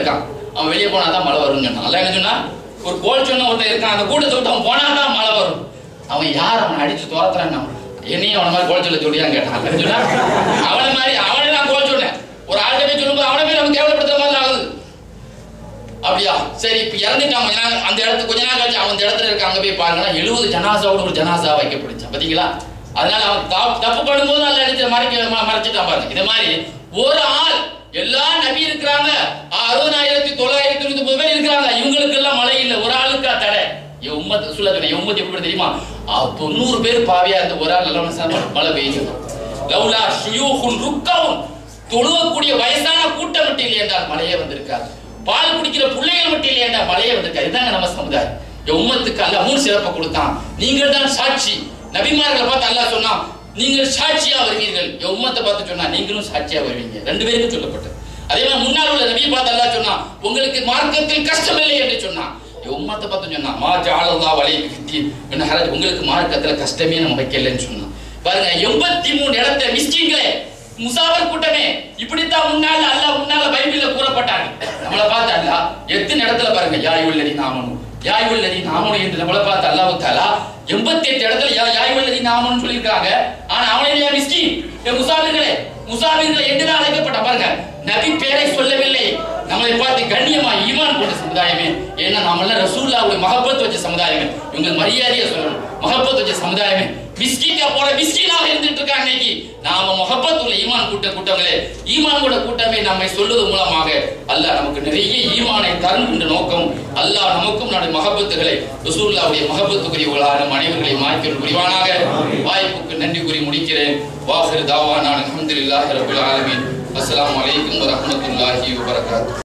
Speaker 2: அவன் வெளியே போனா தான் மழை வரும்னு சொன்னான் அல்ல என்ன சொன்னா ஒரு கோல் சொன்ன ஒருத்தன் இருக்கான் அந்த கூட்டத்தை விட்டு அவன் போனா தான் மழை வரும் அவன் யார் அவனை அடிச்சு துரத்துறான் என்னையும் அவன மாதிரி கோல் சொல்ல சொல்லியான்னு கேட்டான் அல்ல சொன்னா அவனை மாதிரி அவனை நான் கோல் சொன்னேன் ஒரு ஆள்கிட்ட போய் சொல்லும்போது அவனை போய் நம்ம கேவலப்படுத்துற மாதிரி ஆகுது அப்படியா சரி இப்ப இறந்துட்டான் கொஞ்ச நாள் அந்த இடத்துக்கு கொஞ்ச நாள் கழிச்சு அவன் அந்த இடத்துல இருக்க அங்க போய் பாருங்கன்னா எழுபது ஜனாசாவோட ஒரு ஜனாசா வைக்கப்படுச்சு பாத்தீங்களா அதனால அவன் தப்பு- தப்பு பண்ணும்போது நல்ல இடத்துல மறைக்க ம- மறைச்சிட்டான் பாருங்க இந்த மாதிரி ஒரு ஆள் எல்லா நபி இருக்கிறாங்க அறுபதாயிரத்தி தொள்ளாயிரத்தி தொண்ணூத்தி ஒன்பது பேர் இருக்கிறாங்க இவங்களுக்கு எல்லாம் மழை இல்லை ஒரு ஆளுக்கா தடை என் உம்மத்து சொல்ல சொன்னேன் என் உம்மத்து எப்படி தெரியுமா ஆ, தொண்ணூறு பேர் பாவியா இருந்த ஒரு ஆள் நல்ல மழை பெய்யும் லவ்லா ஷுயூஹுன் ருக்கவும் தொழுவக்கூடிய வயசான கூட்டம் மட்டும் இல்லை என்றால் மழையே வந்திருக்காது பால் குடிக்கிற பிள்ளைகள் மட்டும் இல்லை என்றால் மழையே வந்திருக்காது இதுதாங்க நம்ம சமுதாயம் என் உம்மத்துக்கு அல்லாஹ் மூணு சிறப்பை கொடுத்தான் நீங்கள் தான் சாட்சி நபிமார்களை பார்த்து அல்லாஹ் சொன்னான் நீங்கள் சாட்சியா வருவீர்கள் என் உம்மத்தை பார்த்து சொன்னா நீங்களும் சாட்சியா வருவீங்க ரெண்டு பேருக்கும் சொல்லப்பட்டது அதே மாதிரி முன்னால் உள்ள நபியை பார்த்து அல்லாஹ் சொன்னான் உங்களுக்கு மார்க்கத்தில் கஷ்டம் இல்லை என்று சொன்னான் என் உம்மத்தை பார்த்து சொன்னான் மா ஜாலல்லா வலை வித்தி என்ன ஹரஜ் உங்களுக்கு மார்க்கத்துல கஷ்டமே நம்ம வைக்கலன்னு சொன்னான் பாருங்க எண்பத்தி மூணு இடத்த மிஸ்கின்களே முசாபர் கூட்டமே இப்படித்தான் முன்னால அல்லாஹ் முன்னால பைபிள்ல கூறப்பட்டாங்க நம்மள பார்த்து அல்லாஹ் எத்தனை இடத்துல பாருங்க யாயுள்ளதி நாமனும் யாயுள்ளதி நாமனும் என்று நம்மள பார்த்து அல்லாஹ் தாலா எண்பத்தி எட்டு இடத்துல யா யாயுள்ளதி நாமனும் சொல்லியிருக்காங்க ஆனா அவனே இல்லையா மிஸ்கின் ஏ முசாபிர்களே முசாபிர்களை என்றுதான் அழைக்கப்பட்ட பாருங்க நபி பேரை சொல்லவில்லை நம்மளை பார்த்து கண்ணியமா ஈமான் கொண்ட சமுதாயமே ஏன்னா நாமெல்லாம் ரசூல்லாவுடைய மகப்பத் வச்ச சமுதாயமே இவங்க மரியாதையை சொல்லணும் மகப்பத் வச்ச சமுதாயமே மிஸ்கிக்கா போல மிஸ்கினாக இருந்துட்டு இருக்காங்க இன்னைக்கு நாம முகப்பத் உள்ள ஈமான் கூட்ட கூட்டங்களே ஈமான் கூட கூட்டமே நம்மை சொல்வது மூலமாக அல்லாஹ் நமக்கு நிறைய ஈமானை தரும் என்ற நோக்கம் அல்லாஹ் நமக்கும் நம்முடைய மகப்பத்துகளை ரசூல்லாவுடைய மகப்பத்துக்குரியவர்களான நம் அனைவர்களை மாய்க்கிறது புரிவானாக வாய்ப்புக்கு நன்றி கூறி முடிக்கிறேன் வாஹிர் தாவா நான் அலமதுல்லாஹி ரபுல் ஆலமீன் அஸ்ஸலாமு அலைக்கும் வரஹ்மத்துல்லாஹி வபரகாத்துஹு